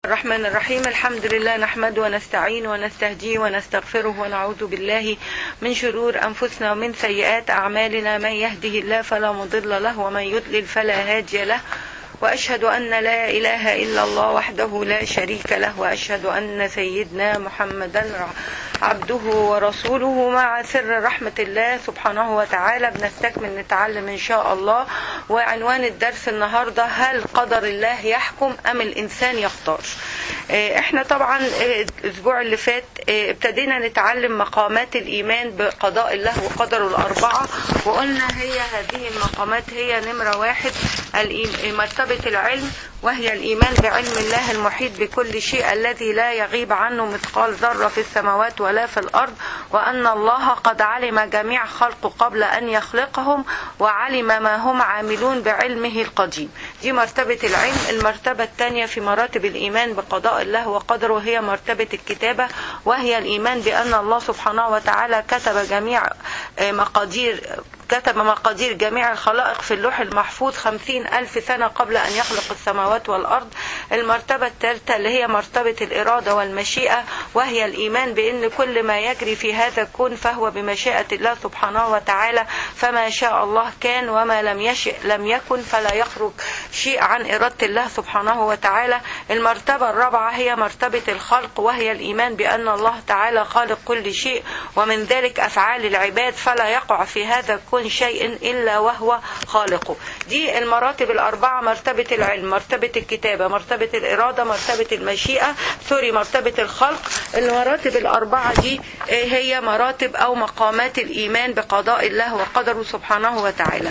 الرحمن الرحيم الحمد لله نحمده ونستعين ونستهديه ونستغفره ونعوذ بالله من شرور أنفسنا ومن سيئات أعمالنا من يهده الله فلا مضل له ومن يضلل فلا هادي له وأشهد أن لا إله إلا الله وحده لا شريك له وأشهد أن سيدنا محمدا عبده ورسوله مع سر رحمة الله سبحانه وتعالى بنستكمل نتعلم إن شاء الله وعنوان الدرس النهاردة هل قدر الله يحكم أم الإنسان يختار احنا طبعا الاسبوع اللي فات ابتدينا نتعلم مقامات الايمان بقضاء الله وقدره الاربعه وقلنا هي هذه المقامات هي نمره واحد مرتبه العلم وهي الإيمان بعلم الله المحيط بكل شيء الذي لا يغيب عنه مثقال ذرة في السماوات ولا في الأرض وأن الله قد علم جميع خلقه قبل أن يخلقهم وعلم ما هم عاملون بعلمه القديم دي مرتبة العلم المرتبة الثانية في مراتب الإيمان بقضاء الله وقدره هي مرتبة الكتابة وهي الإيمان بأن الله سبحانه وتعالى كتب جميع مقادير كتب مقادير جميع الخلائق في اللوح المحفوظ خمسين ألف سنة قبل أن يخلق السماوات والأرض المرتبة الثالثة اللي هي مرتبة الإرادة والمشيئة وهي الإيمان بأن كل ما يجري في هذا الكون فهو بمشيئة الله سبحانه وتعالى فما شاء الله كان وما لم يشئ لم يكن فلا يخرج شيء عن إرادة الله سبحانه وتعالى المرتبة الرابعة هي مرتبة الخلق وهي الإيمان بأن الله تعالى خالق كل شيء ومن ذلك أفعال العباد فلا يقع في هذا الكون شيء إلا وهو خالقه دي المراتب الأربعة مرتبة العلم مرتبة الكتابة مرتبة الإرادة مرتبة المشيئة سوري مرتبة الخلق المراتب الأربعة دي هي مراتب أو مقامات الإيمان بقضاء الله وقدره سبحانه وتعالى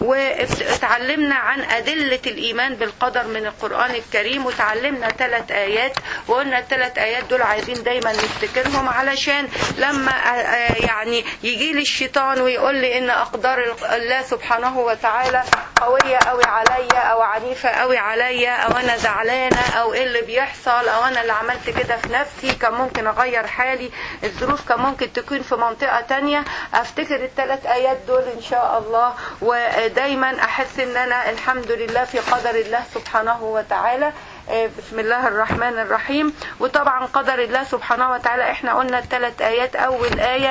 واتعلمنا عن أدلة الإيمان بالقدر من القرآن الكريم وتعلمنا ثلاث آيات وقلنا الثلاث آيات دول عايزين دايما نفتكرهم علشان لما يعني يجي لي الشيطان ويقول لي إن أقدار الله سبحانه وتعالى قوية قوي عليا أو عنيفة قوي عليا أو أنا زعلانة أو إيه اللي بيحصل أو أنا اللي عملت كده في نفسي كان ممكن أغير حالي الظروف كان ممكن تكون في منطقة تانية أفتكر الثلاث آيات دول إن شاء الله ودايما أحس إن أنا الحمد لله في قدر الله سبحانه وتعالى بسم الله الرحمن الرحيم وطبعا قدر الله سبحانه وتعالى احنا قلنا الثلاث ايات اول ايه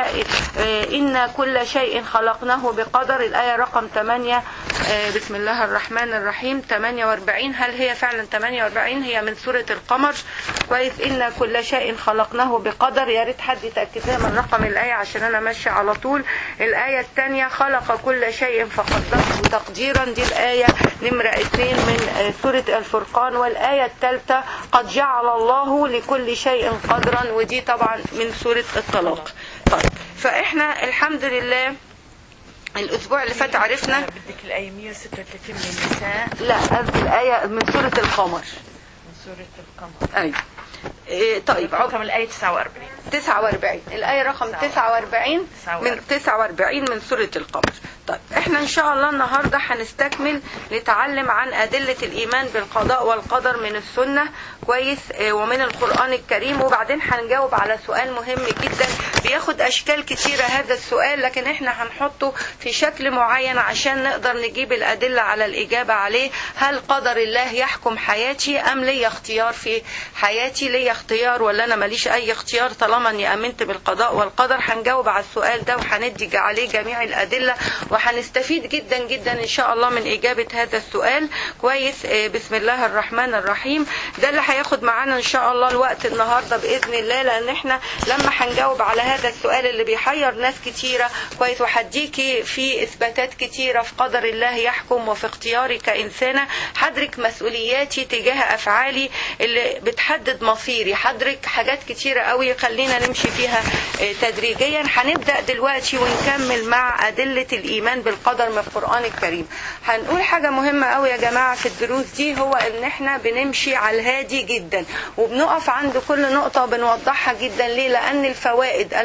ان كل شيء خلقناه بقدر الايه رقم 8 بسم الله الرحمن الرحيم 48 هل هي فعلا 48 هي من سوره القمر كويس ان كل شيء خلقناه بقدر يا ريت حد يتاكد لنا من رقم الايه عشان انا ماشيه على طول الايه الثانيه خلق كل شيء فقدره تقديرا دي الايه نمره 2 من سوره الفرقان والايه الثالثة قد جعل الله لكل شيء قدرا ودي طبعا من سورة الطلاق طيب فاحنا الحمد لله الاسبوع اللي فات عرفنا بدك الايه 136 من النساء لا قصدي الايه من سوره القمر من سوره القمر ايوه إيه طيب رقم الايه 49 49 الآية رقم 49 من 49 من سورة القمر طيب احنا ان شاء الله النهاردة هنستكمل نتعلم عن أدلة الإيمان بالقضاء والقدر من السنة كويس ومن القرآن الكريم وبعدين هنجاوب على سؤال مهم جدا بياخد أشكال كتيرة هذا السؤال لكن احنا هنحطه في شكل معين عشان نقدر نجيب الأدلة على الإجابة عليه هل قدر الله يحكم حياتي أم لي اختيار في حياتي لي اختيار ولا أنا ماليش أي اختيار طالما طالما اني امنت بالقضاء والقدر هنجاوب على السؤال ده وهندي عليه جميع الادله وهنستفيد جدا جدا ان شاء الله من اجابه هذا السؤال كويس بسم الله الرحمن الرحيم ده اللي هياخد معانا ان شاء الله الوقت النهارده باذن الله لان احنا لما هنجاوب على هذا السؤال اللي بيحير ناس كتيره كويس وهديكي في اثباتات كتيره في قدر الله يحكم وفي اختياري كانسانه هدرك مسؤولياتي تجاه افعالي اللي بتحدد مصيري هدرك حاجات كتيره قوي خلينا خلينا نمشي فيها تدريجيا هنبدا دلوقتي ونكمل مع ادله الايمان بالقدر من القران الكريم هنقول حاجه مهمه قوي يا جماعه في الدروس دي هو ان احنا بنمشي على الهادي جدا وبنقف عند كل نقطه وبنوضحها جدا ليه لان الفوائد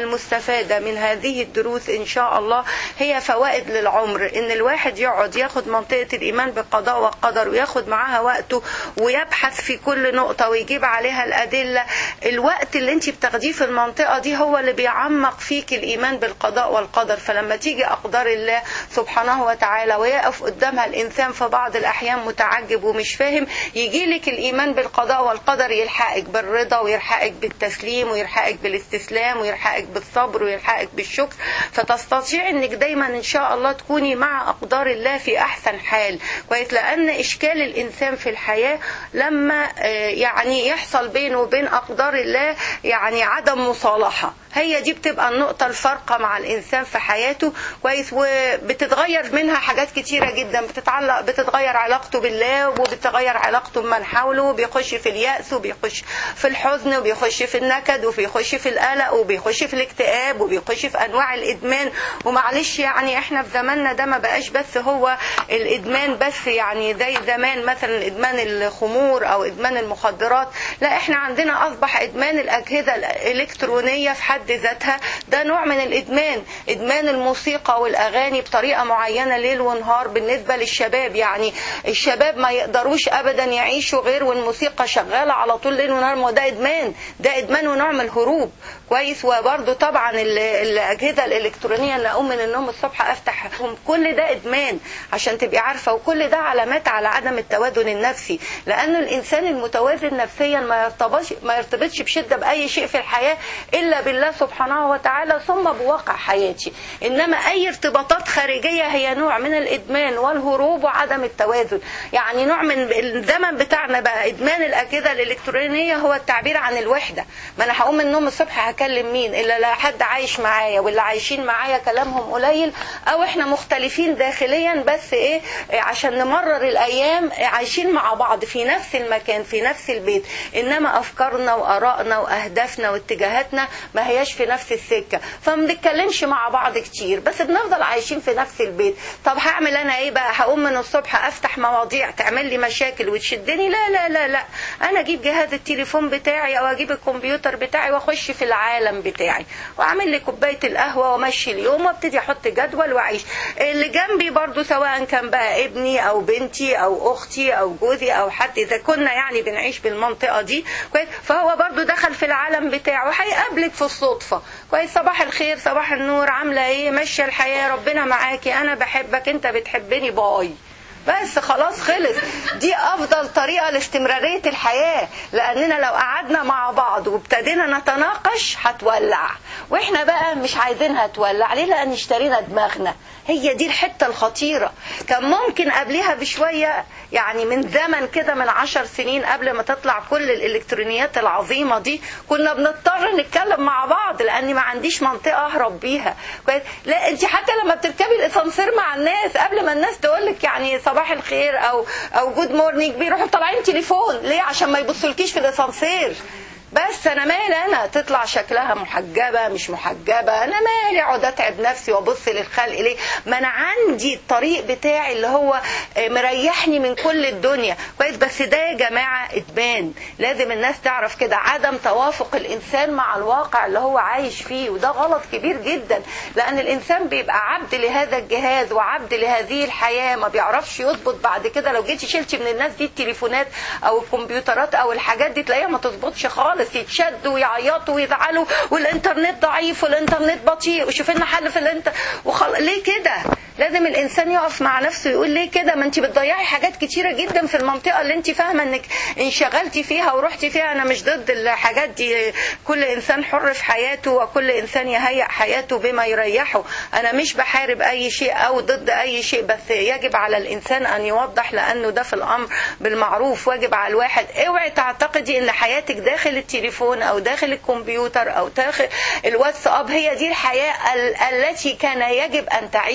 المستفادة من هذه الدروس إن شاء الله هي فوائد للعمر إن الواحد يقعد ياخد منطقة الإيمان بالقضاء والقدر وياخد معاها وقته ويبحث في كل نقطة ويجيب عليها الأدلة الوقت اللي انت بتاخديه في المنطقة دي هو اللي بيعمق فيك الإيمان بالقضاء والقدر فلما تيجي أقدار الله سبحانه وتعالى ويقف قدامها الإنسان في بعض الأحيان متعجب ومش فاهم يجي لك الإيمان بالقضاء والقدر يلحقك بالرضا ويلحقك بالتسليم ويلحقك بالاستسلام ويلحقك بالصبر ويلحقك بالشكر فتستطيع انك دايما ان شاء الله تكوني مع اقدار الله في احسن حال كويس لان اشكال الانسان في الحياه لما آه، يعني يحصل بينه وبين اقدار الله يعني عدم مصالحه هي دي بتبقى النقطة الفارقة مع الإنسان في حياته كويس وبتتغير منها حاجات كتيرة جدا بتتعلق بتتغير علاقته بالله وبتتغير علاقته بمن حوله وبيخش في اليأس وبيخش في الحزن وبيخش في النكد وبيخش في القلق وبيخش في الاكتئاب وبيخش في أنواع الإدمان ومعلش يعني إحنا في زماننا ده ما بقاش بس هو الإدمان بس يعني زي زمان مثلا إدمان الخمور أو إدمان المخدرات لا إحنا عندنا أصبح إدمان الأجهزة الإلكترونية في حد ذاتها ده نوع من الإدمان إدمان الموسيقى والأغاني بطريقة معينة ليل ونهار بالنسبة للشباب يعني الشباب ما يقدروش أبدا يعيشوا غير والموسيقى شغالة على طول ليل ونهار ما هو ده إدمان ده إدمان ونوع من الهروب كويس وبرده طبعا ال- الأجهزة الإلكترونية اللي أقوم من النوم الصبح أفتحهم كل ده إدمان عشان تبقي عارفة وكل ده علامات على عدم التوازن النفسي لأن الإنسان المتوازن نفسيا ما يرتبطش ما يرتبطش بشدة بأي شيء في الحياة إلا بالله سبحانه وتعالى ثم بواقع حياتي إنما أي ارتباطات خارجية هي نوع من الإدمان والهروب وعدم التوازن يعني نوع من الزمن بتاعنا بقى إدمان الأجهزة الإلكترونية هو التعبير عن الوحدة ما أنا هقوم من النوم الصبح هكلم مين إلا لا حد عايش معايا واللي عايشين معايا كلامهم قليل أو إحنا مختلفين داخليا بس إيه عشان نمرر الأيام عايشين مع بعض في نفس المكان في نفس البيت إنما أفكارنا وآرائنا وأهدافنا واتجاهاتنا ما هياش في نفس السكة فما بنتكلمش مع بعض كتير بس بنفضل عايشين في نفس البيت طب هعمل أنا إيه بقى هقوم من الصبح أفتح مواضيع تعمل لي مشاكل وتشدني لا لا لا لا أنا أجيب جهاز التليفون بتاعي أو أجيب الكمبيوتر بتاعي وأخش في العالم بتاعي وأعمل لي كوباية القهوة وأمشي اليوم وابتدي أحط جدول وأعيش اللي جنبي برضو سواء كان بقى ابني أو بنتي أو أختي أو جوزي أو حد إذا كنا يعني بنعيش بالمنطقة دي كويس فهو برضو دخل في العالم بتاعه هيقابلك في الصدفة كويس صباح الخير صباح النور عاملة ايه ماشية الحياة ربنا معاكي انا بحبك انت بتحبني باي بس خلاص خلص دي افضل طريقه لاستمراريه الحياه لاننا لو قعدنا مع بعض وابتدينا نتناقش هتولع واحنا بقى مش عايزينها تولع ليه لان اشترينا دماغنا هي دي الحته الخطيره كان ممكن قبلها بشويه يعني من زمن كده من عشر سنين قبل ما تطلع كل الالكترونيات العظيمه دي كنا بنضطر نتكلم مع بعض لاني ما عنديش منطقه اهرب بيها كويس لا انت حتى لما بتركبي الاسانسير مع الناس قبل ما الناس تقول لك يعني صباح الخير او او جود مورنينج بيروحوا طالعين تليفون ليه عشان ما يبصولكيش في الاسانسير بس انا مالي انا تطلع شكلها محجبه مش محجبه انا مالي اقعد اتعب نفسي وابص للخلق ليه ما انا عندي الطريق بتاعي اللي هو مريحني من كل الدنيا كويس بس ده يا جماعه ادمان لازم الناس تعرف كده عدم توافق الانسان مع الواقع اللي هو عايش فيه وده غلط كبير جدا لان الانسان بيبقى عبد لهذا الجهاز وعبد لهذه الحياه ما بيعرفش يظبط بعد كده لو جيتي شلتي من الناس دي التليفونات او الكمبيوترات او الحاجات دي تلاقيها ما تظبطش خالص خالص يتشدوا ويعيطوا ويزعلوا والانترنت ضعيف والانترنت بطيء وشوف لنا حل في الانت وخل... ليه كده لازم الانسان يقف مع نفسه يقول ليه كده ما انت بتضيعي حاجات كتيره جدا في المنطقه اللي انت فاهمه انك انشغلتي فيها ورحتي فيها انا مش ضد الحاجات دي كل انسان حر في حياته وكل انسان يهيئ حياته بما يريحه انا مش بحارب اي شيء او ضد اي شيء بس يجب على الانسان ان يوضح لانه ده في الامر بالمعروف واجب على الواحد اوعي تعتقدي ان حياتك داخل التليفون او داخل الكمبيوتر او داخل الواتساب هي دي الحياه ال- التي كان يجب ان تعيشيها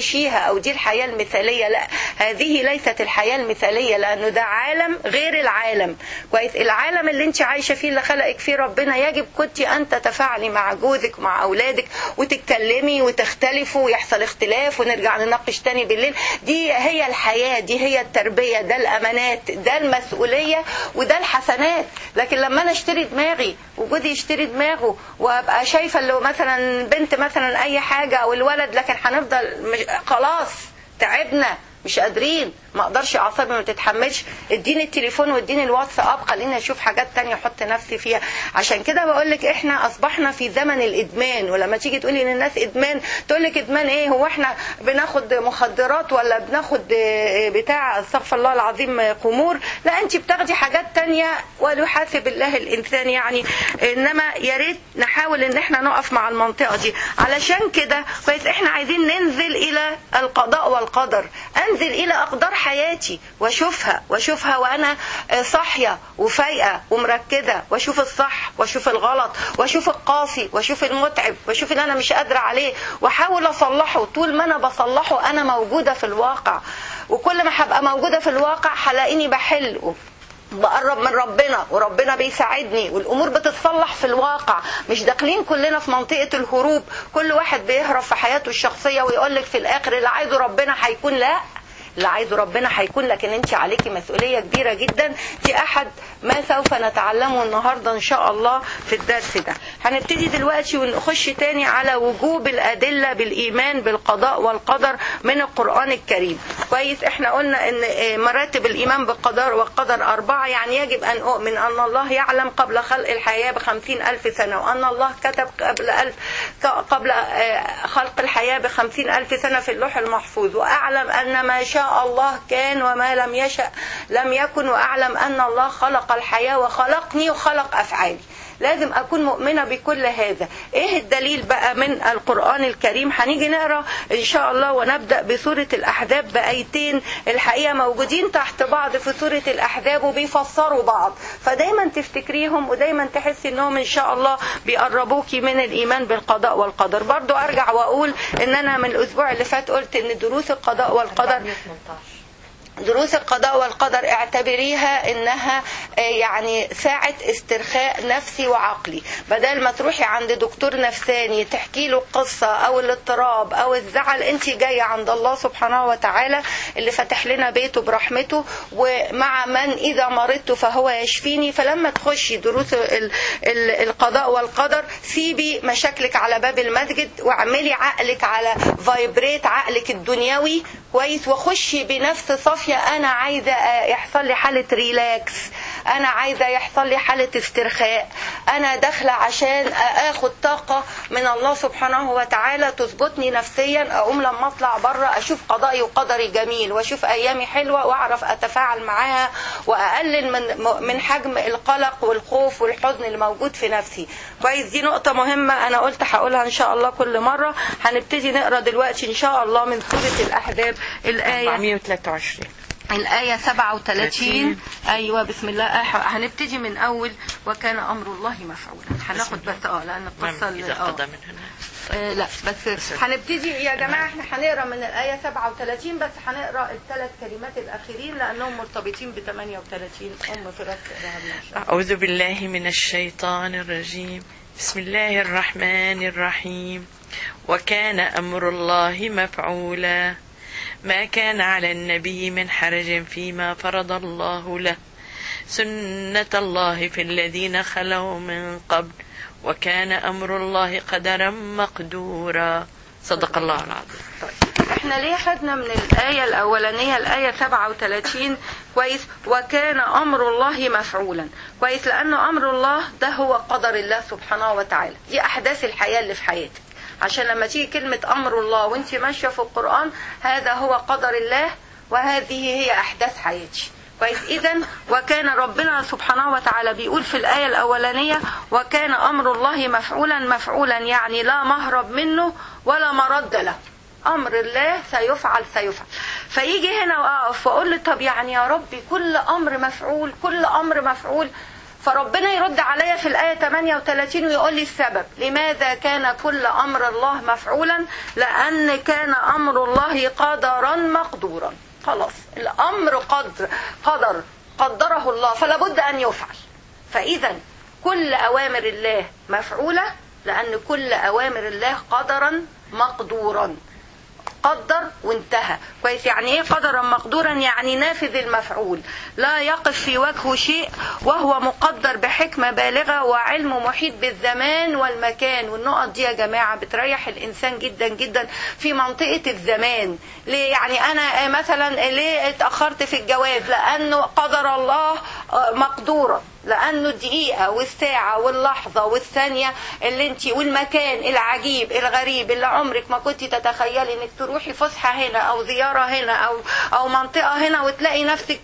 او دي الحياه المثاليه لا هذه ليست الحياه المثاليه لانه ده عالم غير العالم كويس العالم اللي انت عايشه فيه اللي خلقك فيه ربنا يجب كنت ان تتفاعلي مع جوزك ومع اولادك وتتكلمي وتختلفوا ويحصل اختلاف ونرجع نناقش تاني بالليل دي هي الحياه دي هي التربيه ده الامانات ده المسؤوليه وده الحسنات لكن لما انا اشتري دماغي وجوزي يشتري دماغه وابقى شايفه اللي مثلا بنت مثلا اي حاجه او الولد لكن هنفضل مش خلاص تعبنا مش قادرين ما اقدرش اعصابي ما تتحملش اديني التليفون واديني الواتساب خليني اشوف حاجات تانية احط نفسي فيها عشان كده بقول لك احنا اصبحنا في زمن الادمان ولما تيجي تقولي للناس ادمان تقول لك ادمان ايه هو احنا بناخد مخدرات ولا بناخد بتاع استغفر الله العظيم خمور لا انت بتاخدي حاجات تانية وليحاسب الله الانسان يعني انما يا ريت نحاول ان احنا نقف مع المنطقه دي علشان كده كويس احنا عايزين ننزل الى القضاء والقدر انزل الى اقدار حياتي واشوفها واشوفها وانا صاحيه وفايقه ومركزه واشوف الصح واشوف الغلط واشوف القاسي واشوف المتعب واشوف اللي انا مش قادره عليه واحاول اصلحه طول ما انا بصلحه انا موجوده في الواقع وكل ما هبقى موجوده في الواقع هلاقيني بحل بقرب من ربنا وربنا بيساعدني والامور بتتصلح في الواقع مش داخلين كلنا في منطقه الهروب كل واحد بيهرب في حياته الشخصيه ويقول لك في الاخر اللي عايزه ربنا هيكون لا اللي عايزه ربنا هيكون لكن انت عليكي مسؤوليه كبيره جدا دي احد ما سوف نتعلمه النهارده ان شاء الله في الدرس ده هنبتدي دلوقتي ونخش تاني على وجوب الادله بالايمان بالقضاء والقدر من القران الكريم كويس احنا قلنا ان مراتب الايمان بالقدر والقدر اربعه يعني يجب ان اؤمن ان الله يعلم قبل خلق الحياه بخمسين الف سنه وان الله كتب قبل الف قبل خلق الحياه بخمسين الف سنه في اللوح المحفوظ واعلم ان ما شاء الله كان وما لم يشأ لم يكن وأعلم أن الله خلق الحياة وخلقني وخلق أفعالي لازم أكون مؤمنة بكل هذا إيه الدليل بقى من القرآن الكريم هنيجي نقرأ إن شاء الله ونبدأ بسورة الأحزاب بآيتين الحقيقة موجودين تحت بعض في سورة الأحزاب وبيفسروا بعض فدايما تفتكريهم ودايما تحسي إنهم إن شاء الله بيقربوكي من الإيمان بالقضاء والقدر برضو أرجع وأقول إن أنا من الأسبوع اللي فات قلت إن دروس القضاء والقدر دروس القضاء والقدر اعتبريها انها يعني ساعة استرخاء نفسي وعقلي بدل ما تروحي عند دكتور نفساني تحكي له القصة او الاضطراب او الزعل انت جاية عند الله سبحانه وتعالى اللي فتح لنا بيته برحمته ومع من اذا مرضت فهو يشفيني فلما تخشي دروس ال ال القضاء والقدر سيبي مشاكلك على باب المسجد واعملي عقلك على فايبريت عقلك الدنيوي كويس وخشي بنفس صافية أنا عايزة يحصل لي حالة ريلاكس أنا عايزة يحصل لي حالة استرخاء أنا داخلة عشان آخد طاقة من الله سبحانه وتعالى تظبطني نفسيا أقوم لما أطلع بره أشوف قضائي وقدري جميل وأشوف أيامي حلوة وأعرف أتفاعل معاها وأقلل من من حجم القلق والخوف والحزن اللي موجود في نفسي كويس دي نقطة مهمة أنا قلت هقولها إن شاء الله كل مرة هنبتدي نقرأ دلوقتي إن شاء الله من سورة الأحزاب الآية 423 الآية 37 أيوة بسم الله هنبتدي من أول وكان أمر الله مفعولا هناخد بس اه لأن القصة إذا قضى من هنا آه لا بس هنبتدي يا جماعة احنا هنقرا من الآية 37 بس هنقرا الثلاث كلمات الأخيرين لأنهم مرتبطين ب 38 أم فراس تقراها لنا إن شاء الله. أعوذ بالله من الشيطان الرجيم بسم الله الرحمن الرحيم وكان أمر الله مفعولا ما كان على النبي من حرج فيما فرض الله له سنة الله في الذين خلوا من قبل وكان أمر الله قدرا مقدورا صدق الله العظيم طيب احنا ليه خدنا من الآية الأولانية الآية 37 كويس وكان أمر الله مفعولا كويس لأنه أمر الله ده هو قدر الله سبحانه وتعالى دي أحداث الحياة اللي في حياتك عشان لما تيجي كلمة أمر الله وانت ماشية في القرآن هذا هو قدر الله وهذه هي أحداث حياتي كويس إذا وكان ربنا سبحانه وتعالى بيقول في الآية الأولانية وكان أمر الله مفعولا مفعولا يعني لا مهرب منه ولا مرد له امر الله سيفعل سيفعل فيجي هنا واقف واقول له طب يعني يا ربي كل امر مفعول كل امر مفعول فربنا يرد عليا في الآية 38 ويقول لي السبب لماذا كان كل أمر الله مفعولا لأن كان أمر الله قدرا مقدورا خلاص الأمر قدر قدر قدره الله فلا بد أن يفعل فإذا كل أوامر الله مفعولة لأن كل أوامر الله قدرا مقدورا قدر وانتهى كويس يعني ايه قدرا مقدورا يعني نافذ المفعول لا يقف في وجهه شيء وهو مقدر بحكمة بالغة وعلم محيط بالزمان والمكان والنقط دي يا جماعة بتريح الإنسان جدا جدا في منطقة الزمان ليه يعني أنا مثلا ليه اتأخرت في الجواز لأنه قدر الله مقدورا لانه الدقيقه والساعه واللحظه والثانيه اللي انت والمكان العجيب الغريب اللي عمرك ما كنت تتخيلي انك تروحي فسحه هنا او زياره هنا او او منطقه هنا وتلاقي نفسك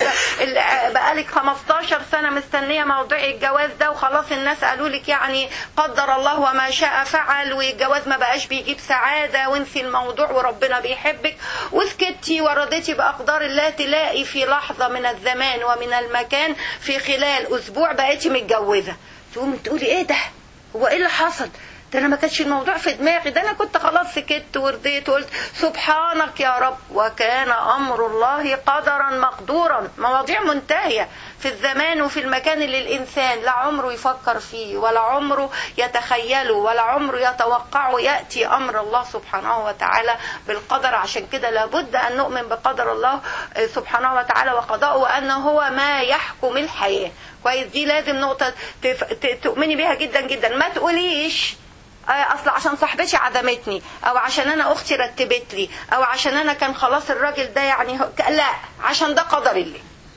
بقالك 15 سنه مستنيه موضوع الجواز ده وخلاص الناس قالوا لك يعني قدر الله وما شاء فعل والجواز ما بقاش بيجيب سعاده وانسي الموضوع وربنا بيحبك وسكتي ورضيتي باقدار الله تلاقي في لحظه من الزمان ومن المكان في خلال اسبوع بقيتي متجوزه تقوم تقولي ايه ده هو ايه اللي حصل ده انا ما كانش الموضوع في دماغي ده انا كنت خلاص سكت ورضيت وقلت سبحانك يا رب وكان امر الله قدرا مقدورا مواضيع منتهيه في الزمان وفي المكان اللي الانسان لا عمره يفكر فيه ولا عمره يتخيله ولا عمره يتوقعه ياتي امر الله سبحانه وتعالى بالقدر عشان كده لابد ان نؤمن بقدر الله سبحانه وتعالى وقضاءه وانه هو ما يحكم الحياه كويس دي لازم نقطه تؤمني بيها جدا جدا ما تقوليش اصل عشان صاحبتي عدمتني او عشان انا اختي رتبت لي او عشان انا كان خلاص الراجل ده يعني لا عشان ده قدر الله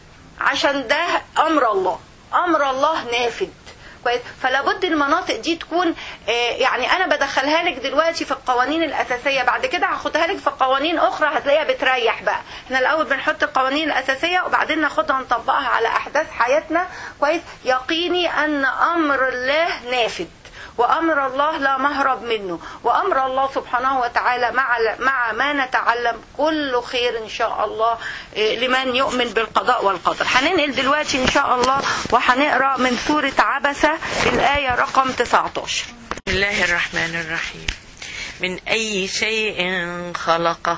عشان ده امر الله امر الله نافذ كويس فلا بد المناطق دي تكون يعني انا بدخلها لك دلوقتي في القوانين الاساسيه بعد كده هاخدها لك في قوانين اخرى هتلاقيها بتريح بقى احنا الاول بنحط القوانين الاساسيه وبعدين ناخدها نطبقها على احداث حياتنا كويس يقيني ان امر الله نافذ وامر الله لا مهرب منه وامر الله سبحانه وتعالى مع مع ما نتعلم كل خير ان شاء الله لمن يؤمن بالقضاء والقدر هننقل دلوقتي ان شاء الله وهنقرا من سوره عبسه الايه رقم 19 بسم الله الرحمن الرحيم من اي شيء خلقه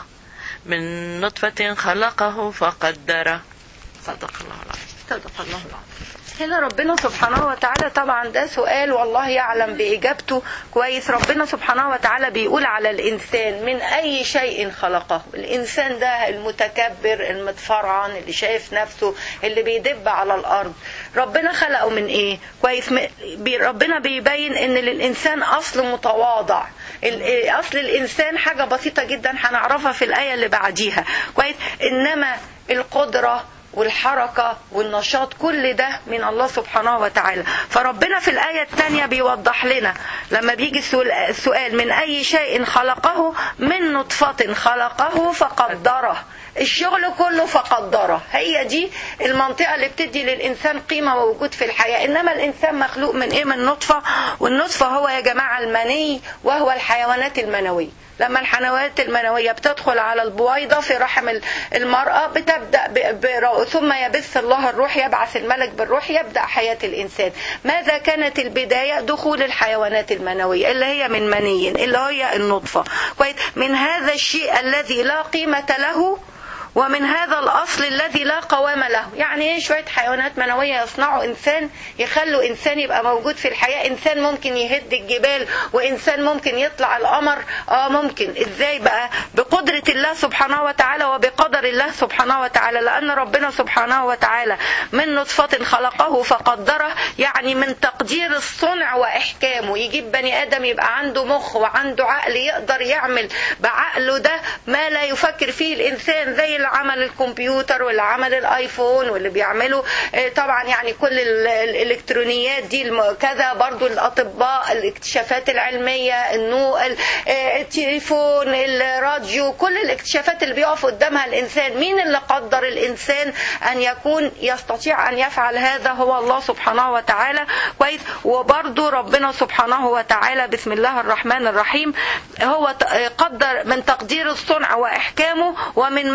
من نطفه خلقه فقدره صدق الله العظيم صدق الله العظيم هنا ربنا سبحانه وتعالى طبعا ده سؤال والله يعلم بإجابته كويس ربنا سبحانه وتعالى بيقول على الإنسان من أي شيء خلقه الإنسان ده المتكبر المتفرعن اللي شايف نفسه اللي بيدب على الأرض ربنا خلقه من إيه كويس ربنا بيبين إن للإنسان أصل متواضع أصل الإنسان حاجة بسيطة جدا هنعرفها في الآية اللي بعديها كويس إنما القدرة والحركة والنشاط كل ده من الله سبحانه وتعالى فربنا في الآية الثانية بيوضح لنا لما بيجي السؤال من أي شيء خلقه من نطفة خلقه فقدره الشغل كله فقدره هي دي المنطقة اللي بتدي للإنسان قيمة ووجود في الحياة إنما الإنسان مخلوق من إيه من نطفة والنطفة هو يا جماعة المني وهو الحيوانات المنوية لما الحيوانات المنوية بتدخل على البويضة في رحم المرأة بتبدأ ب... ثم يبث الله الروح يبعث الملك بالروح يبدأ حياة الإنسان ماذا كانت البداية دخول الحيوانات المنوية اللي هي من مني اللي هي النطفة كويس من هذا الشيء الذي لا قيمة له ومن هذا الأصل الذي لا قوام له يعني ايه شوية حيوانات منوية يصنعوا إنسان يخلوا إنسان يبقى موجود في الحياة إنسان ممكن يهد الجبال وإنسان ممكن يطلع القمر آه ممكن إزاي بقى بقدرة الله سبحانه وتعالى وبقدر الله سبحانه وتعالى لأن ربنا سبحانه وتعالى من نطفة خلقه فقدره يعني من تقدير الصنع وإحكامه يجيب بني آدم يبقى عنده مخ وعنده عقل يقدر يعمل بعقله ده ما لا يفكر فيه الإنسان زي اللي عمل الكمبيوتر واللي عمل الايفون واللي بيعملوا طبعا يعني كل الالكترونيات دي كذا برضو الاطباء الاكتشافات العلميه النو التليفون الراديو كل الاكتشافات اللي بيقف قدامها الانسان مين اللي قدر الانسان ان يكون يستطيع ان يفعل هذا هو الله سبحانه وتعالى كويس وبرضو ربنا سبحانه وتعالى بسم الله الرحمن الرحيم هو قدر من تقدير الصنع واحكامه ومن منحه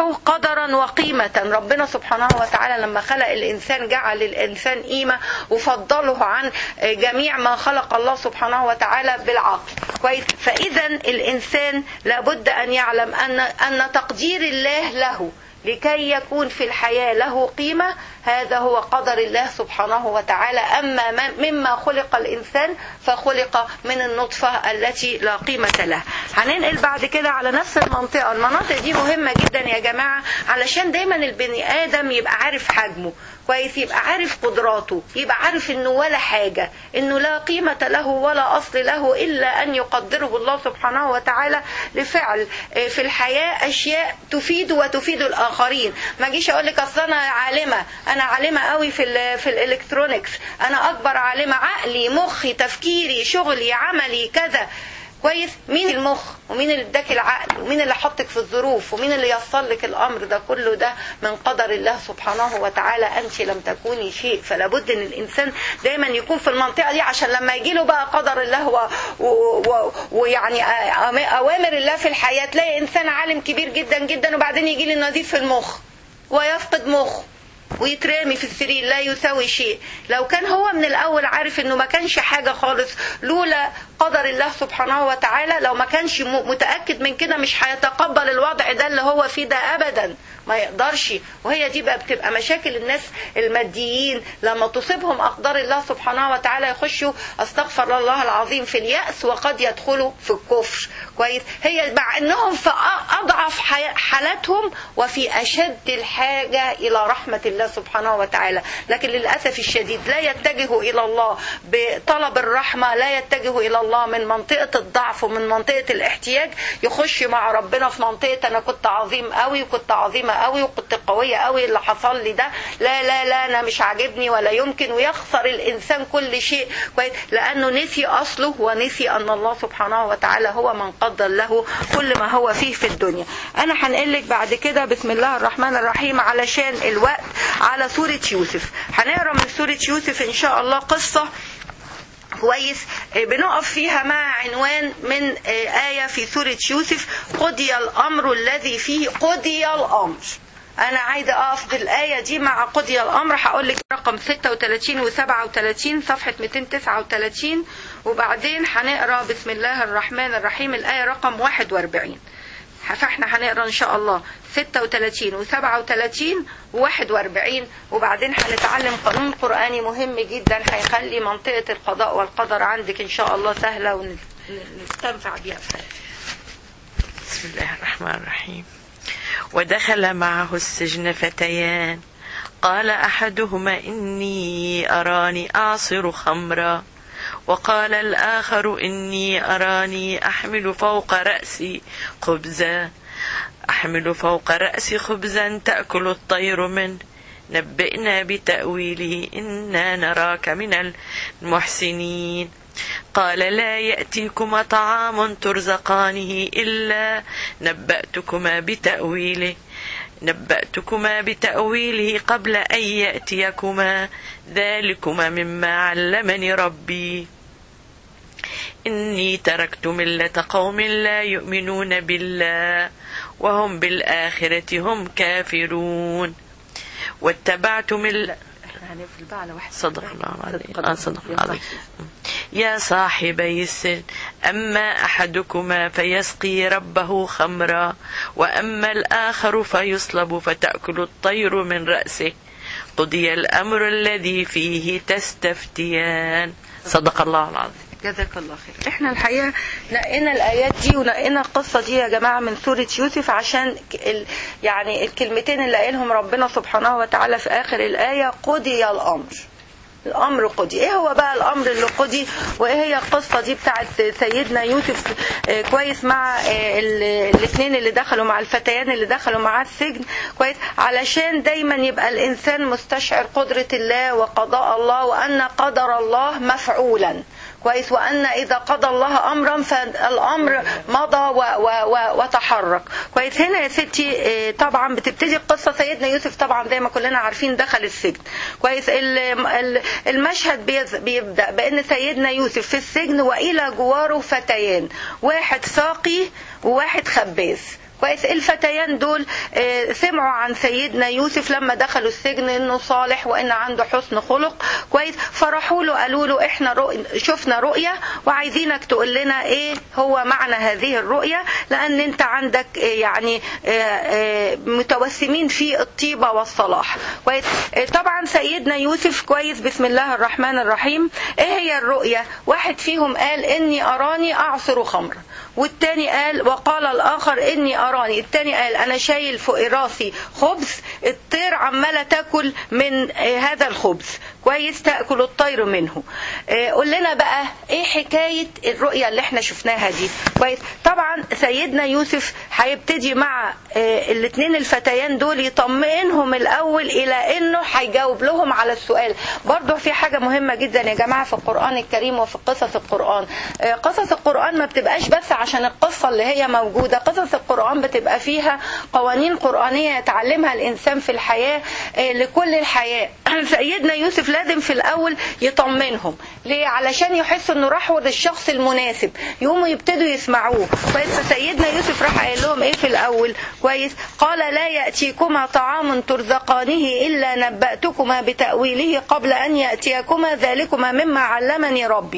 يصبحوا قدرا وقيمة ربنا سبحانه وتعالى لما خلق الإنسان جعل الإنسان قيمة وفضله عن جميع ما خلق الله سبحانه وتعالى بالعقل كويس فإذا الإنسان لابد أن يعلم أن أن تقدير الله له لكي يكون في الحياة له قيمة هذا هو قدر الله سبحانه وتعالى أما مما خلق الإنسان فخلق من النطفة التي لا قيمة له هننقل بعد كده على نفس المنطقة المناطق دي مهمة جدا يا جماعة علشان دايما البني آدم يبقى عارف حجمه كويس يبقى عارف قدراته يبقى عارف انه ولا حاجة انه لا قيمة له ولا اصل له الا ان يقدره الله سبحانه وتعالى لفعل في الحياة اشياء تفيد وتفيد الاخرين ما اجيش اقول لك اصل انا عالمة انا عالمة قوي في ال في الالكترونيكس انا اكبر عالمة عقلي مخي تفكيري شغلي عملي كذا كويس مين المخ ومين اللي اداك العقل ومين اللي حطك في الظروف ومين اللي يصل لك الامر ده كله ده من قدر الله سبحانه وتعالى انت لم تكوني شيء فلا بد ان الانسان دايما يكون في المنطقه دي عشان لما يجي له بقى قدر الله و... و... و... ويعني اوامر الله في الحياه تلاقي انسان عالم كبير جدا جدا وبعدين يجي له نزيف في المخ ويفقد مخه ويترمي في السرير لا يساوي شيء لو كان هو من الاول عارف انه ما كانش حاجه خالص لولا قدر الله سبحانه وتعالى لو ما كانش متاكد من كده مش هيتقبل الوضع ده اللي هو فيه ده ابدا ما يقدرش وهي دي بقى بتبقى مشاكل الناس الماديين لما تصيبهم اقدار الله سبحانه وتعالى يخشوا استغفر الله العظيم في الياس وقد يدخلوا في الكفر كويس هي مع انهم في اضعف حالاتهم وفي اشد الحاجه الى رحمه الله سبحانه وتعالى لكن للاسف الشديد لا يتجهوا الى الله بطلب الرحمه لا يتجهوا الى الله من منطقه الضعف ومن منطقه الاحتياج يخش مع ربنا في منطقه انا كنت عظيم قوي وكنت عظيمه قوي وكنت قويه قوي اللي حصل لي ده لا لا لا انا مش عاجبني ولا يمكن ويخسر الانسان كل شيء كويس لانه نسي اصله ونسي ان الله سبحانه وتعالى هو من قدر له كل ما هو فيه في الدنيا انا هنقل لك بعد كده بسم الله الرحمن الرحيم علشان الوقت على سوره يوسف هنقرا من سوره يوسف ان شاء الله قصه كويس بنقف فيها مع عنوان من آية في سورة يوسف قضي الأمر الذي فيه قضي الأمر أنا عايزة أقف بالآية دي مع قضي الأمر هقول لك رقم 36 و 37 صفحة 239 وبعدين هنقرا بسم الله الرحمن الرحيم الآية رقم 41 فاحنا هنقرا ان شاء الله 36 و37 و41 وبعدين هنتعلم قانون قرآني مهم جدا هيخلي منطقة القضاء والقدر عندك ان شاء الله سهلة ونستنفع بيها بسم الله الرحمن الرحيم ودخل معه السجن فتيان قال احدهما اني اراني اعصر خمرا وقال الآخر إني أراني أحمل فوق رأسي خبزا أحمل فوق رأسي خبزا تأكل الطير منه نبئنا بتأويله إنا نراك من المحسنين قال لا يأتيكما طعام ترزقانه إلا نبأتكما بتأويله نبأتكما بتأويله قبل أن يأتيكما ذلكما مما علمني ربي إني تركت ملة قوم لا يؤمنون بالله وهم بالآخرة هم كافرون واتبعت ملة صدق الله العظيم آه صدق الله العظيم يا صاحبي السجن أما أحدكما فيسقي ربه خمرا وأما الآخر فيصلب فتأكل الطير من رأسه قضي الأمر الذي فيه تستفتيان صدق الله العظيم جزاك الله خير احنا الحقيقه لقينا الايات دي ولقينا القصه دي يا جماعه من سوره يوسف عشان ال يعني الكلمتين اللي قايلهم ربنا سبحانه وتعالى في اخر الايه قضي الامر الامر قضي ايه هو بقى الامر اللي قضي وايه هي القصه دي بتاعت سيدنا يوسف كويس مع الاثنين اللي دخلوا مع الفتيان اللي دخلوا معاه السجن كويس علشان دايما يبقى الانسان مستشعر قدره الله وقضاء الله وان قدر الله مفعولا كويس وان اذا قضى الله امرا فالامر مضى و و و وتحرك كويس هنا يا ستي طبعا بتبتدي القصه سيدنا يوسف طبعا زي ما كلنا عارفين دخل السجن كويس المشهد بيبدا بان سيدنا يوسف في السجن والى جواره فتيان واحد ساقي وواحد خباز كويس الفتيان دول آه، سمعوا عن سيدنا يوسف لما دخلوا السجن انه صالح وان عنده حسن خلق كويس فراحوا له قالوا له احنا رؤ- شفنا رؤية وعايزينك تقول لنا ايه هو معنى هذه الرؤية لان انت عندك آه، يعني آه، آه، متوسمين في الطيبة والصلاح كويس آه، طبعا سيدنا يوسف كويس بسم الله الرحمن الرحيم ايه هي الرؤية واحد فيهم قال اني اراني اعصر خمر والتاني قال وقال الاخر اني اراني التاني قال انا شايل فوق راسي خبز الطير عماله تاكل من آه، هذا الخبز كويس تاكل الطير منه آه، قول لنا بقى ايه حكايه الرؤيه اللي احنا شفناها دي كويس طبعا سيدنا يوسف هيبتدي مع الاثنين الفتيان دول يطمئنهم الاول الى انه هيجاوب لهم على السؤال برضو في حاجه مهمه جدا يا جماعه في القران الكريم وفي قصص القران آه، قصص القران ما بتبقاش بس عشان القصه اللي هي موجوده قصص القران بتبقى فيها قوانين قرانيه يتعلمها الانسان في الحياه آه، لكل الحياه سيدنا يوسف لازم في الاول يطمنهم ليه علشان يحسوا انه راحوا للشخص المناسب يقوموا يبتدوا يسمعوه كويس فسيدنا يوسف راح قايل لهم ايه في الاول كويس قال لا ياتيكما طعام ترزقانه الا نباتكما بتاويله قبل ان ياتيكما ذلكما مما علمني ربي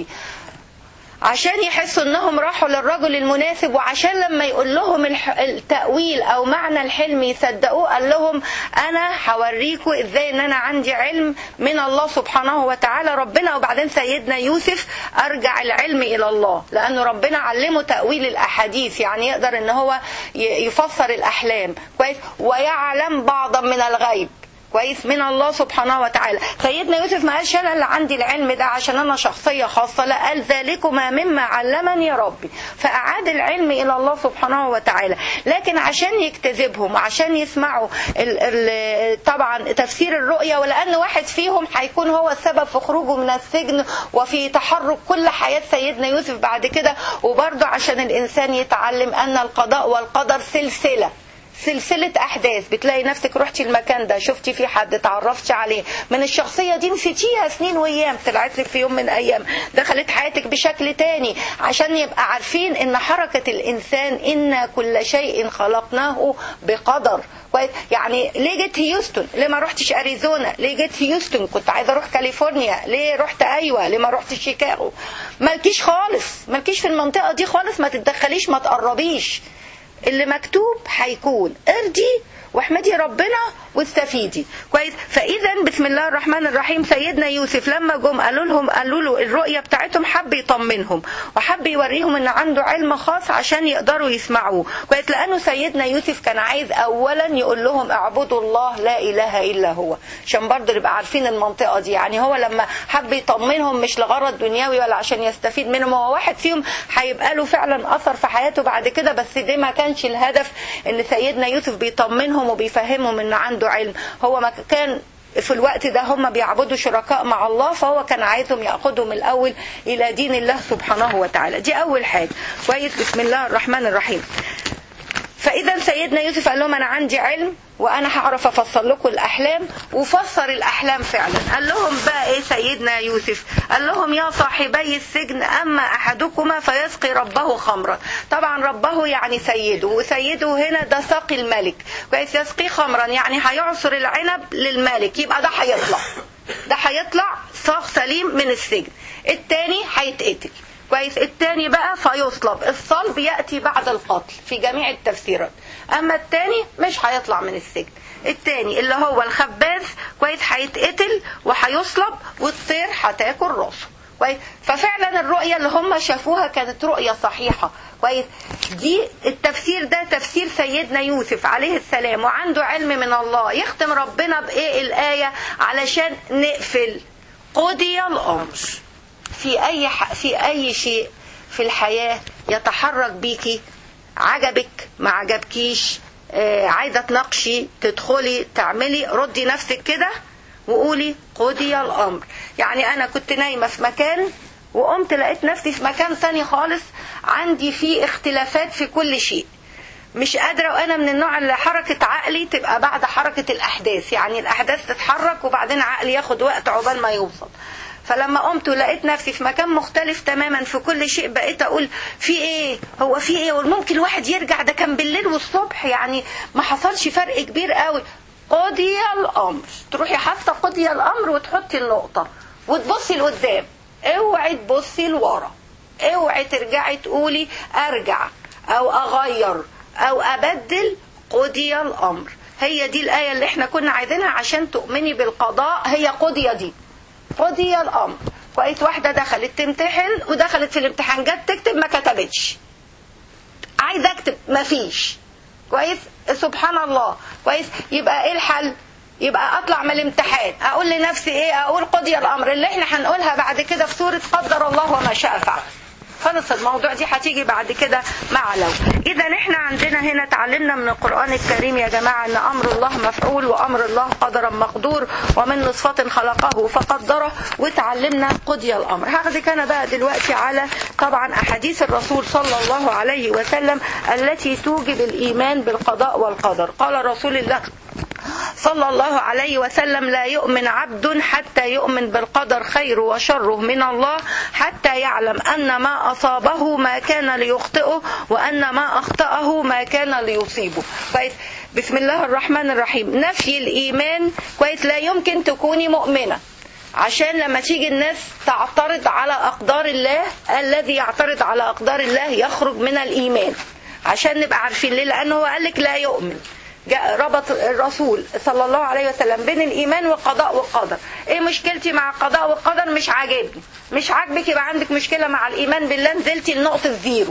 عشان يحسوا انهم راحوا للرجل المناسب وعشان لما يقول لهم الح- التأويل او معنى الحلم يصدقوه قال لهم انا هوريكم ازاي ان انا عندي علم من الله سبحانه وتعالى ربنا وبعدين سيدنا يوسف ارجع العلم الى الله لانه ربنا علمه تأويل الاحاديث يعني يقدر ان هو ي- يفسر الاحلام كويس ويعلم بعضا من الغيب كويس من الله سبحانه وتعالى سيدنا يوسف ما قالش انا اللي عندي العلم ده عشان انا شخصيه خاصه لا قال ذلكما مما علمني ربي فاعاد العلم الى الله سبحانه وتعالى لكن عشان يجتذبهم وعشان يسمعوا ال ال طبعا تفسير الرؤيا ولان واحد فيهم هيكون هو السبب في خروجه من السجن وفي تحرك كل حياه سيدنا يوسف بعد كده وبرضه عشان الانسان يتعلم ان القضاء والقدر سلسله سلسلة أحداث بتلاقي نفسك رحتي المكان ده شفتي في حد اتعرفتي عليه من الشخصية دي نسيتيها سنين وأيام طلعت لك في يوم من الأيام دخلت حياتك بشكل تاني عشان يبقى عارفين إن حركة الإنسان إن كل شيء خلقناه بقدر كويس يعني ليه جيت هيوستن ليه ما رحتش اريزونا ليه جيت هيوستن كنت عايزه اروح كاليفورنيا ليه رحت ايوه ليه ما رحتش شيكاغو مالكيش خالص مالكيش في المنطقه دي خالص ما تتدخليش ما تقربيش اللي مكتوب هيكون ارضي واحمدي ربنا واستفيدي كويس فاذا بسم الله الرحمن الرحيم سيدنا يوسف لما جم قالوا لهم قالوا له الرؤيه بتاعتهم حب يطمنهم وحب يوريهم ان عنده علم خاص عشان يقدروا يسمعوه كويس لانه سيدنا يوسف كان عايز اولا يقول لهم اعبدوا الله لا اله الا هو عشان برضه نبقى عارفين المنطقه دي يعني هو لما حب يطمنهم مش لغرض دنيوي ولا عشان يستفيد منهم هو واحد فيهم هيبقى له فعلا اثر في حياته بعد كده بس ده ما كانش الهدف ان سيدنا يوسف بيطمنهم وبيفهمهم ان عنده علم هو ما كان في الوقت ده هم بيعبدوا شركاء مع الله فهو كان عايزهم ياخدهم الاول الى دين الله سبحانه وتعالى دي اول حاجه كويس بسم الله الرحمن الرحيم فاذا سيدنا يوسف قال لهم انا عندي علم وانا هعرف افسر لكم الاحلام وفسر الاحلام فعلا قال لهم بقى ايه سيدنا يوسف قال لهم يا صاحبي السجن اما احدكما فيسقي ربه خمرا طبعا ربه يعني سيده وسيده هنا ده ساقي الملك كويس يسقي خمرا يعني هيعصر العنب للملك يبقى ده هيطلع ده هيطلع صاغ سليم من السجن التاني هيتقتل كويس التاني بقى فيصلب الصلب يأتي بعد القتل في جميع التفسيرات أما التاني مش هيطلع من السجن التاني اللي هو الخباز كويس هيتقتل وهيصلب والطير هتاكل راسه كويس ففعلا الرؤية اللي هم شافوها كانت رؤية صحيحة كويس دي التفسير ده تفسير سيدنا يوسف عليه السلام وعنده علم من الله يختم ربنا بإيه الآية علشان نقفل قضي الأمر في اي ح... في اي شيء في الحياه يتحرك بيكي عجبك ما عجبكيش آه عايزه تناقشي تدخلي تعملي ردي نفسك كده وقولي قضي الامر يعني انا كنت نايمه في مكان وقمت لقيت نفسي في مكان تاني خالص عندي فيه اختلافات في كل شيء مش قادرة وأنا من النوع اللي حركة عقلي تبقى بعد حركة الأحداث يعني الأحداث تتحرك وبعدين عقلي ياخد وقت عقبال ما يوصل فلما قمت ولقيت نفسي في مكان مختلف تماما في كل شيء بقيت اقول في ايه هو في ايه وممكن الواحد يرجع ده كان بالليل والصبح يعني ما حصلش فرق كبير قوي قضي الامر تروحي حاطه قضي الامر وتحطي النقطه وتبصي لقدام اوعي تبصي لورا اوعي ترجعي تقولي ارجع او اغير او ابدل قضي الامر هي دي الايه اللي احنا كنا عايزينها عشان تؤمني بالقضاء هي قضي دي قضي الامر كويس واحده دخلت تمتحن ودخلت في الامتحان جت تكتب ما كتبتش عايزه اكتب مفيش كويس سبحان الله كويس يبقى ايه الحل يبقى اطلع من الامتحان اقول لنفسي ايه اقول قضي الامر اللي احنا هنقولها بعد كده في سوره قدر الله وما شاء فعل خلص الموضوع دي هتيجي بعد كده مع لو اذا احنا عندنا هنا اتعلمنا من القران الكريم يا جماعه ان امر الله مفعول وامر الله قدرا مقدور ومن نصفه خلقه فقدره وتعلمنا قضي الامر هاخدك انا بقى دلوقتي على طبعا احاديث الرسول صلى الله عليه وسلم التي توجب الايمان بالقضاء والقدر قال رسول الله صلى الله عليه وسلم لا يؤمن عبد حتى يؤمن بالقدر خير وشره من الله حتى يعلم أن ما أصابه ما كان ليخطئه وأن ما أخطأه ما كان ليصيبه كويس بسم الله الرحمن الرحيم نفي الإيمان كويس لا يمكن تكوني مؤمنة عشان لما تيجي الناس تعترض على أقدار الله الذي يعترض على أقدار الله يخرج من الإيمان عشان نبقى عارفين ليه لأنه هو قال لك لا يؤمن جاء ربط الرسول صلى الله عليه وسلم بين الايمان والقضاء والقدر ايه مشكلتي مع القضاء والقدر مش عاجبني مش عاجبك يبقى عندك مشكله مع الايمان بالله نزلتي لنقطه زيرو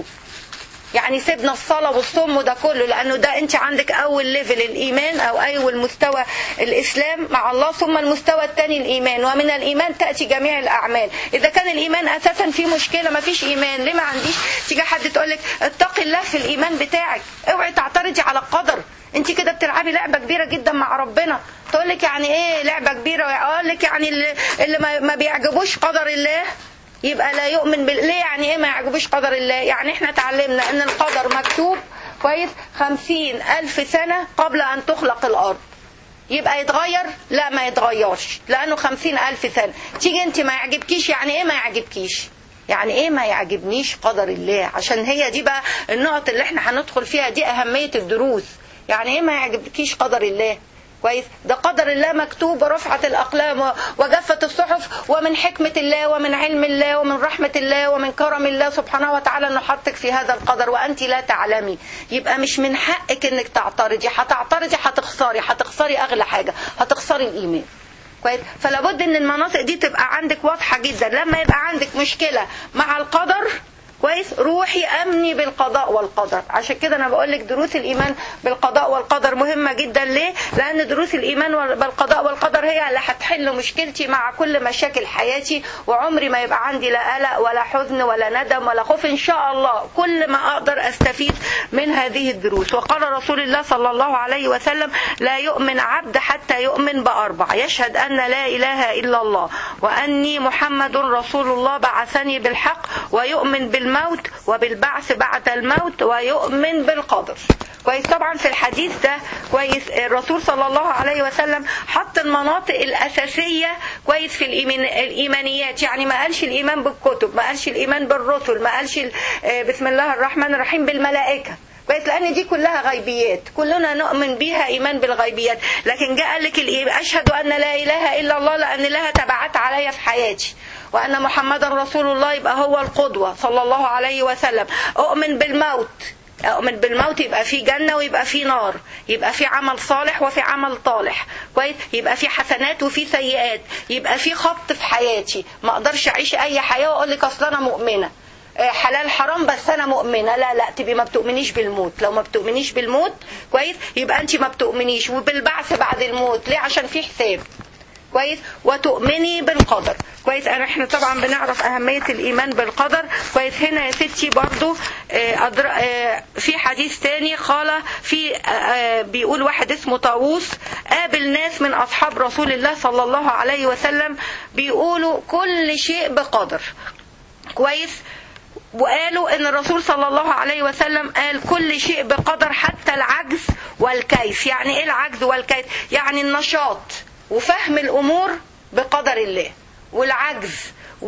يعني سيبنا الصلاة والصوم وده كله لأنه ده أنت عندك أول ليفل الإيمان أو أول مستوى الإسلام مع الله ثم المستوى الثاني الإيمان ومن الإيمان تأتي جميع الأعمال إذا كان الإيمان أساسا في مشكلة ما فيش إيمان ليه ما عنديش تيجي حد تقول لك اتقي الله في الإيمان بتاعك اوعي تعترضي على القدر انت كده بتلعبي لعبه كبيره جدا مع ربنا تقول لك يعني ايه لعبه كبيره اقول لك يعني اللي, اللي ما, ما بيعجبوش قدر الله يبقى لا يؤمن بال... ليه يعني ايه ما يعجبوش قدر الله يعني احنا اتعلمنا ان القدر مكتوب كويس خمسين ألف سنة قبل أن تخلق الأرض يبقى يتغير لا ما يتغيرش لأنه خمسين ألف سنة تيجي انت ما يعجبكيش يعني ايه ما يعجبكيش يعني ايه ما يعجبنيش قدر الله عشان هي دي بقى النقط اللي احنا هندخل فيها دي أهمية الدروس يعني ايه ما يعجبكيش قدر الله كويس ده قدر الله مكتوب ورفعت الأقلام وجفت الصحف ومن حكمة الله ومن علم الله ومن رحمة الله ومن كرم الله سبحانه وتعالى أنه حطك في هذا القدر وأنت لا تعلمي يبقى مش من حقك أنك تعترضي هتعترضي هتخسري هتخسري أغلى حاجة هتخسري الإيمان كويس فلا بد ان المناطق دي تبقى عندك واضحه جدا لما يبقى عندك مشكله مع القدر كويس روحي امني بالقضاء والقدر عشان كده انا بقول لك دروس الايمان بالقضاء والقدر مهمه جدا ليه لان دروس الايمان بالقضاء والقدر هي اللي هتحل مشكلتي مع كل مشاكل حياتي وعمري ما يبقى عندي لا قلق ولا حزن ولا ندم ولا خوف ان شاء الله كل ما اقدر استفيد من هذه الدروس وقال رسول الله صلى الله عليه وسلم لا يؤمن عبد حتى يؤمن باربع يشهد ان لا اله الا الله واني محمد رسول الله بعثني بالحق ويؤمن بال بالموت وبالبعث بعد الموت ويؤمن بالقدر كويس طبعا في الحديث ده كويس الرسول صلى الله عليه وسلم حط المناطق الأساسية كويس في الإيمان الإيمانيات يعني ما قالش الإيمان بالكتب ما قالش الإيمان بالرسل ما قالش بسم الله الرحمن الرحيم بالملائكة كويس لان دي كلها غيبيات كلنا نؤمن بيها ايمان بالغيبيات لكن جاء لك اشهد ان لا اله الا الله لان لها تبعات عليا في حياتي وان محمدا رسول الله يبقى هو القدوه صلى الله عليه وسلم اؤمن بالموت أؤمن بالموت يبقى في جنة ويبقى في نار يبقى في عمل صالح وفي عمل طالح كويس يبقى في حسنات وفي سيئات يبقى في خط في حياتي ما اقدرش اعيش اي حياة واقول لك اصل انا مؤمنة حلال حرام بس انا مؤمنه لا لا تبقي ما بتؤمنيش بالموت لو ما بتؤمنيش بالموت كويس يبقى انت ما بتؤمنيش وبالبعث بعد الموت ليه عشان في حساب كويس وتؤمني بالقدر كويس انا احنا طبعا بنعرف اهميه الايمان بالقدر كويس هنا يا ستي برضو أدر... في حديث تاني قال في بيقول واحد اسمه طاووس قابل ناس من اصحاب رسول الله صلى الله عليه وسلم بيقولوا كل شيء بقدر كويس وقالوا ان الرسول صلى الله عليه وسلم قال كل شيء بقدر حتى العجز والكيف يعني ايه العجز والكيف يعني النشاط وفهم الامور بقدر الله والعجز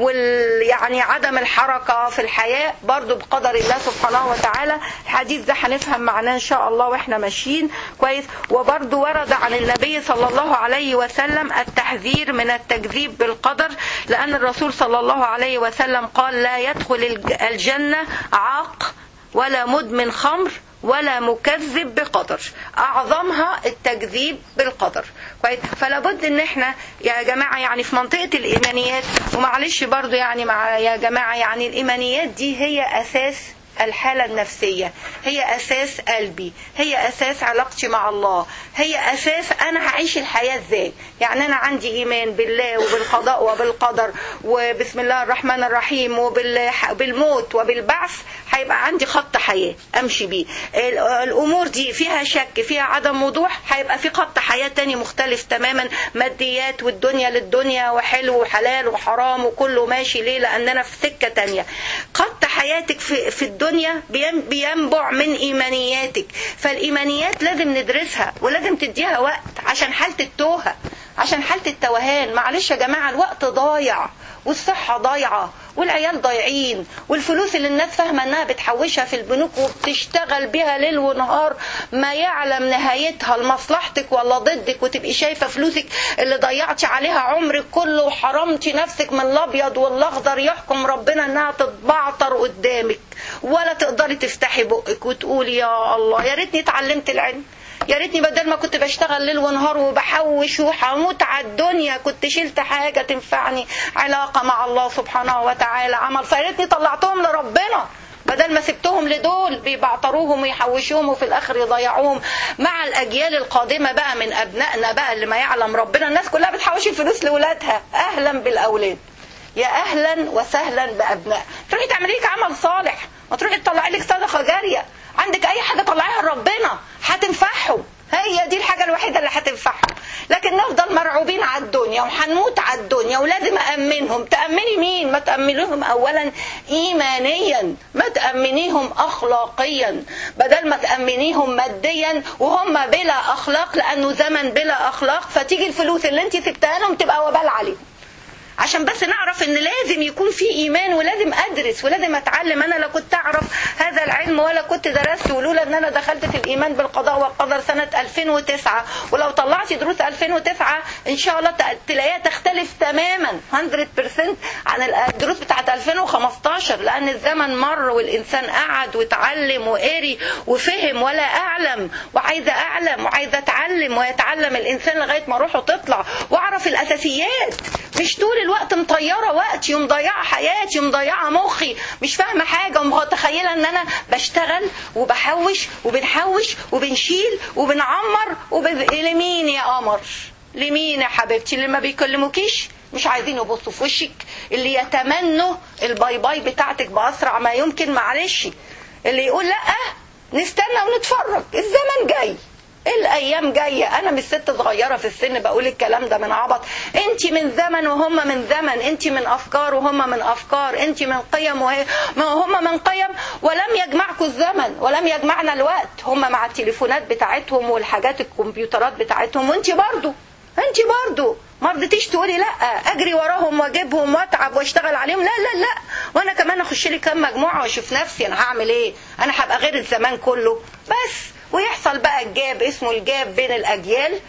وال يعني عدم الحركة في الحياة برضو بقدر الله سبحانه وتعالى الحديث ده هنفهم معناه إن شاء الله وإحنا ماشيين كويس وبرضو ورد عن النبي صلى الله عليه وسلم التحذير من التكذيب بالقدر لأن الرسول صلى الله عليه وسلم قال لا يدخل الج- الجنة عاق ولا مدمن خمر ولا مكذب بقدر اعظمها التكذيب بالقدر كويس فلا بد ان احنا يا جماعه يعني في منطقه الايمانيات ومعلش برضو يعني مع يا جماعه يعني الايمانيات دي هي اساس الحالة النفسية هي أساس قلبي هي أساس علاقتي مع الله هي أساس أنا هعيش الحياة إزاي يعني أنا عندي إيمان بالله وبالقضاء وبالقدر وبسم الله الرحمن الرحيم وبالموت وبالبعث هيبقى عندي خط حياة أمشي بيه ال- الأمور دي فيها شك فيها عدم وضوح هيبقى في خط حياة تاني مختلف تماما ماديات والدنيا للدنيا وحلو وحلال وحرام وكله ماشي ليه لأن أنا في سكة تانية خط حياتك في, في الدنيا بين- بينبع من إيمانياتك فالإيمانيات لازم ندرسها ولازم تديها وقت عشان حالة التوهة عشان حالة التوهان معلش يا جماعة الوقت ضايع والصحة ضايعة والعيال ضايعين والفلوس اللي الناس فاهمة انها بتحوشها في البنوك وبتشتغل بيها ليل ونهار ما يعلم نهايتها لمصلحتك ولا ضدك وتبقي شايفة فلوسك اللي ضيعتي عليها عمرك كله وحرمتي نفسك من الابيض والاخضر يحكم ربنا انها تتبعتر قدامك ولا تقدري تفتحي بقك وتقولي يا الله يا ريتني اتعلمت العلم يا ريتني بدل ما كنت بشتغل ليل ونهار وبحوش وهموت على الدنيا كنت شلت حاجة تنفعني علاقة مع الله سبحانه وتعالى عمل فيا ريتني طلعتهم لربنا بدل ما سبتهم لدول بيبعتروهم ويحوشوهم وفي الاخر يضيعوهم مع الاجيال القادمه بقى من ابنائنا بقى اللي ما يعلم ربنا الناس كلها بتحوش الفلوس لاولادها اهلا بالاولاد يا اهلا وسهلا بابناء تروحي تعملي لك عمل صالح ما تروحي تطلعي لك صدقه جاريه عندك اي حاجه طلعيها لربنا هتنفعهم هي دي الحاجه الوحيده اللي هتنفعهم لكن نفضل مرعوبين على الدنيا وهنموت على الدنيا ولازم امنهم تامني مين ما تامنيهم اولا ايمانيا ما تامنيهم اخلاقيا بدل ما تامنيهم ماديا وهم بلا اخلاق لانه زمن بلا اخلاق فتيجي الفلوس اللي انت سبتها لهم تبقى وبال عليهم عشان بس نعرف ان لازم يكون في ايمان ولازم ادرس ولازم اتعلم انا لا كنت اعرف هذا العلم ولا كنت درست ولولا ان انا دخلت في الايمان بالقضاء والقدر سنة 2009 ولو طلعتي دروس 2009 ان شاء الله تلاقيها تختلف تماما 100% عن الدروس بتاعت 2015 لان الزمن مر والانسان قعد واتعلم وقري وفهم ولا اعلم وعايزه اعلم وعايزه اتعلم ويتعلم الانسان لغايه ما روحه تطلع واعرف الاساسيات مش طول الوقت مطيرة وقتي ومضيعة حياتي ومضيعة مخي مش فاهمة حاجة ومتخيلة ان انا بشتغل وبحوش وبنحوش وبنشيل وبنعمر وب... لمين يا قمر لمين يا حبيبتي اللي ما بيكلموكيش مش عايزين يبصوا في وشك اللي يتمنوا الباي باي بتاعتك بأسرع ما يمكن معلش اللي يقول لا نستنى ونتفرج الزمن جاي الايام جايه انا مش ست صغيره في السن بقول الكلام ده من عبط انت من زمن وهم من زمن انت من افكار وهم من افكار انت من قيم وهم من قيم ولم يجمعكم الزمن ولم يجمعنا الوقت هم مع التليفونات بتاعتهم والحاجات الكمبيوترات بتاعتهم وانت برضو انت برضو ما رضيتيش تقولي لا اجري وراهم واجيبهم واتعب واشتغل عليهم لا لا لا وانا كمان اخش لي كام مجموعه واشوف نفسي انا هعمل ايه انا هبقى غير الزمان كله بس ويحصل بقى الجاب اسمه الجاب بين الاجيال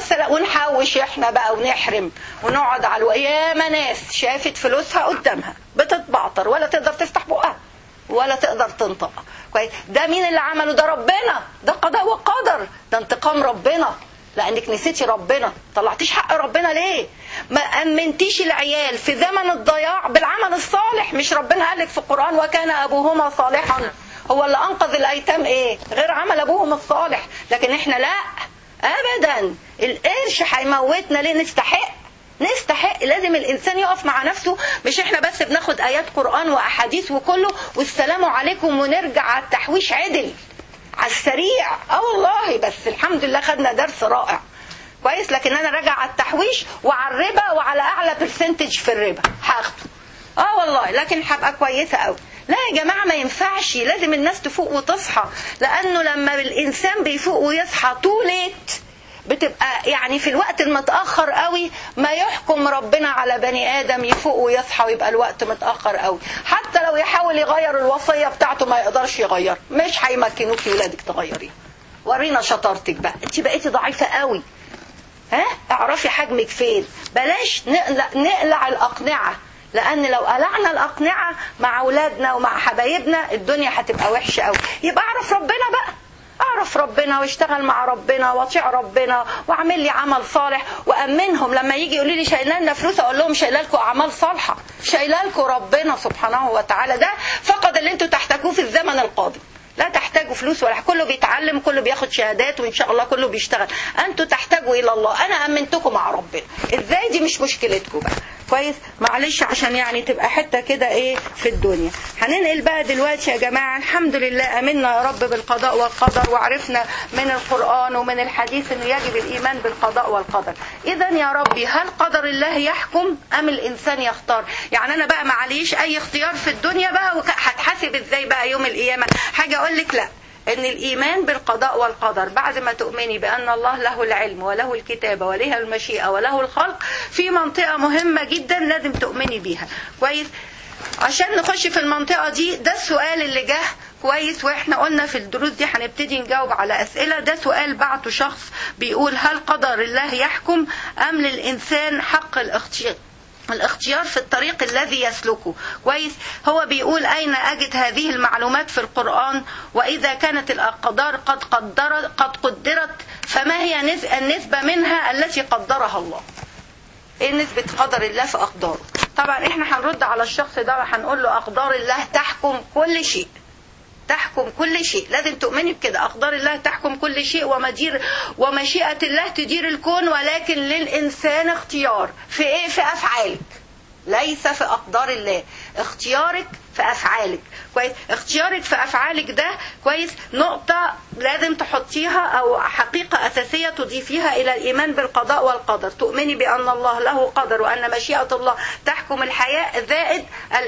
ونحوش احنا بقى ونحرم ونقعد على الو... ياما ناس شافت فلوسها قدامها بتتبعتر ولا تقدر تفتح بقها ولا تقدر تنطق كويس ده مين اللي عمله ده ربنا ده قضاء وقدر ده انتقام ربنا لانك نسيتي ربنا طلعتيش حق ربنا ليه ما امنتيش العيال في زمن الضياع بالعمل الصالح مش ربنا قالك في القران وكان ابوهما صالحا هو اللي انقذ الايتام ايه غير عمل ابوهم الصالح لكن احنا لا ابدا القرش هيموتنا ليه نستحق نستحق لازم الانسان يقف مع نفسه مش احنا بس بناخد ايات قران واحاديث وكله والسلام عليكم ونرجع على التحويش عدل على السريع اه والله بس الحمد لله خدنا درس رائع كويس لكن انا راجع على التحويش وعلى الربا وعلى اعلى برسنتج في الربا هاخده اه والله لكن هبقى كويسه قوي لا يا جماعة ما ينفعش لازم الناس تفوق وتصحى لأنه لما الإنسان بيفوق ويصحى طولت بتبقى يعني في الوقت المتاخر قوي ما يحكم ربنا على بني ادم يفوق ويصحى ويبقى الوقت متاخر قوي حتى لو يحاول يغير الوصيه بتاعته ما يقدرش يغير مش هيمكنوك ولادك تغيريها ورينا شطارتك بقى انت بقيتي ضعيفه قوي ها اعرفي حجمك فين بلاش نقلع, نقلع الاقنعه لان لو قلعنا الاقنعه مع اولادنا ومع حبايبنا الدنيا هتبقى وحشه قوي يبقى اعرف ربنا بقى اعرف ربنا واشتغل مع ربنا واطيع ربنا واعمل لي عمل صالح وامنهم لما يجي يقولوا لي شايله لنا فلوس اقول لهم شايله لكم اعمال صالحه شايله لكم ربنا سبحانه وتعالى ده فقد اللي انتوا تحتاجوه في الزمن القادم لا تحتاجوا فلوس ولا كله بيتعلم كله بياخد شهادات وان شاء الله كله بيشتغل انتوا تحتاجوا الى الله انا امنتكم مع ربنا ازاي دي مش مشكلتكم بقى كويس معلش عشان يعني تبقى حته كده ايه في الدنيا هننقل بقى دلوقتي يا جماعه الحمد لله امنا يا رب بالقضاء والقدر وعرفنا من القران ومن الحديث انه يجب الايمان بالقضاء والقدر اذا يا ربي هل قدر الله يحكم ام الانسان يختار يعني انا بقى معليش اي اختيار في الدنيا بقى هتحاسب ازاي بقى يوم القيامه حاجه اقول لك لا ان الايمان بالقضاء والقدر بعد ما تؤمني بان الله له العلم وله الكتابه وله المشيئه وله الخلق في منطقه مهمه جدا لازم تؤمني بيها كويس عشان نخش في المنطقه دي ده السؤال اللي جه كويس واحنا قلنا في الدروس دي هنبتدي نجاوب على اسئله ده سؤال بعته شخص بيقول هل قدر الله يحكم ام للانسان حق الاختيار الاختيار في الطريق الذي يسلكه كويس هو بيقول أين أجد هذه المعلومات في القرآن وإذا كانت الأقدار قد قدرت, قد قدرت فما هي النسبة منها التي قدرها الله ايه نسبة قدر الله في أقداره طبعا احنا هنرد على الشخص ده وهنقول له أقدار الله تحكم كل شيء تحكم كل شيء لازم تؤمني بكده أقدار الله تحكم كل شيء ومدير ومشيئة الله تدير الكون ولكن للإنسان اختيار في إيه في أفعالك ليس في أقدار الله اختيارك في أفعالك كويس اختيارك في أفعالك ده كويس نقطة لازم تحطيها أو حقيقة أساسية تضيفيها إلى الإيمان بالقضاء والقدر تؤمني بأن الله له قدر وأن مشيئة الله تحكم الحياة زائد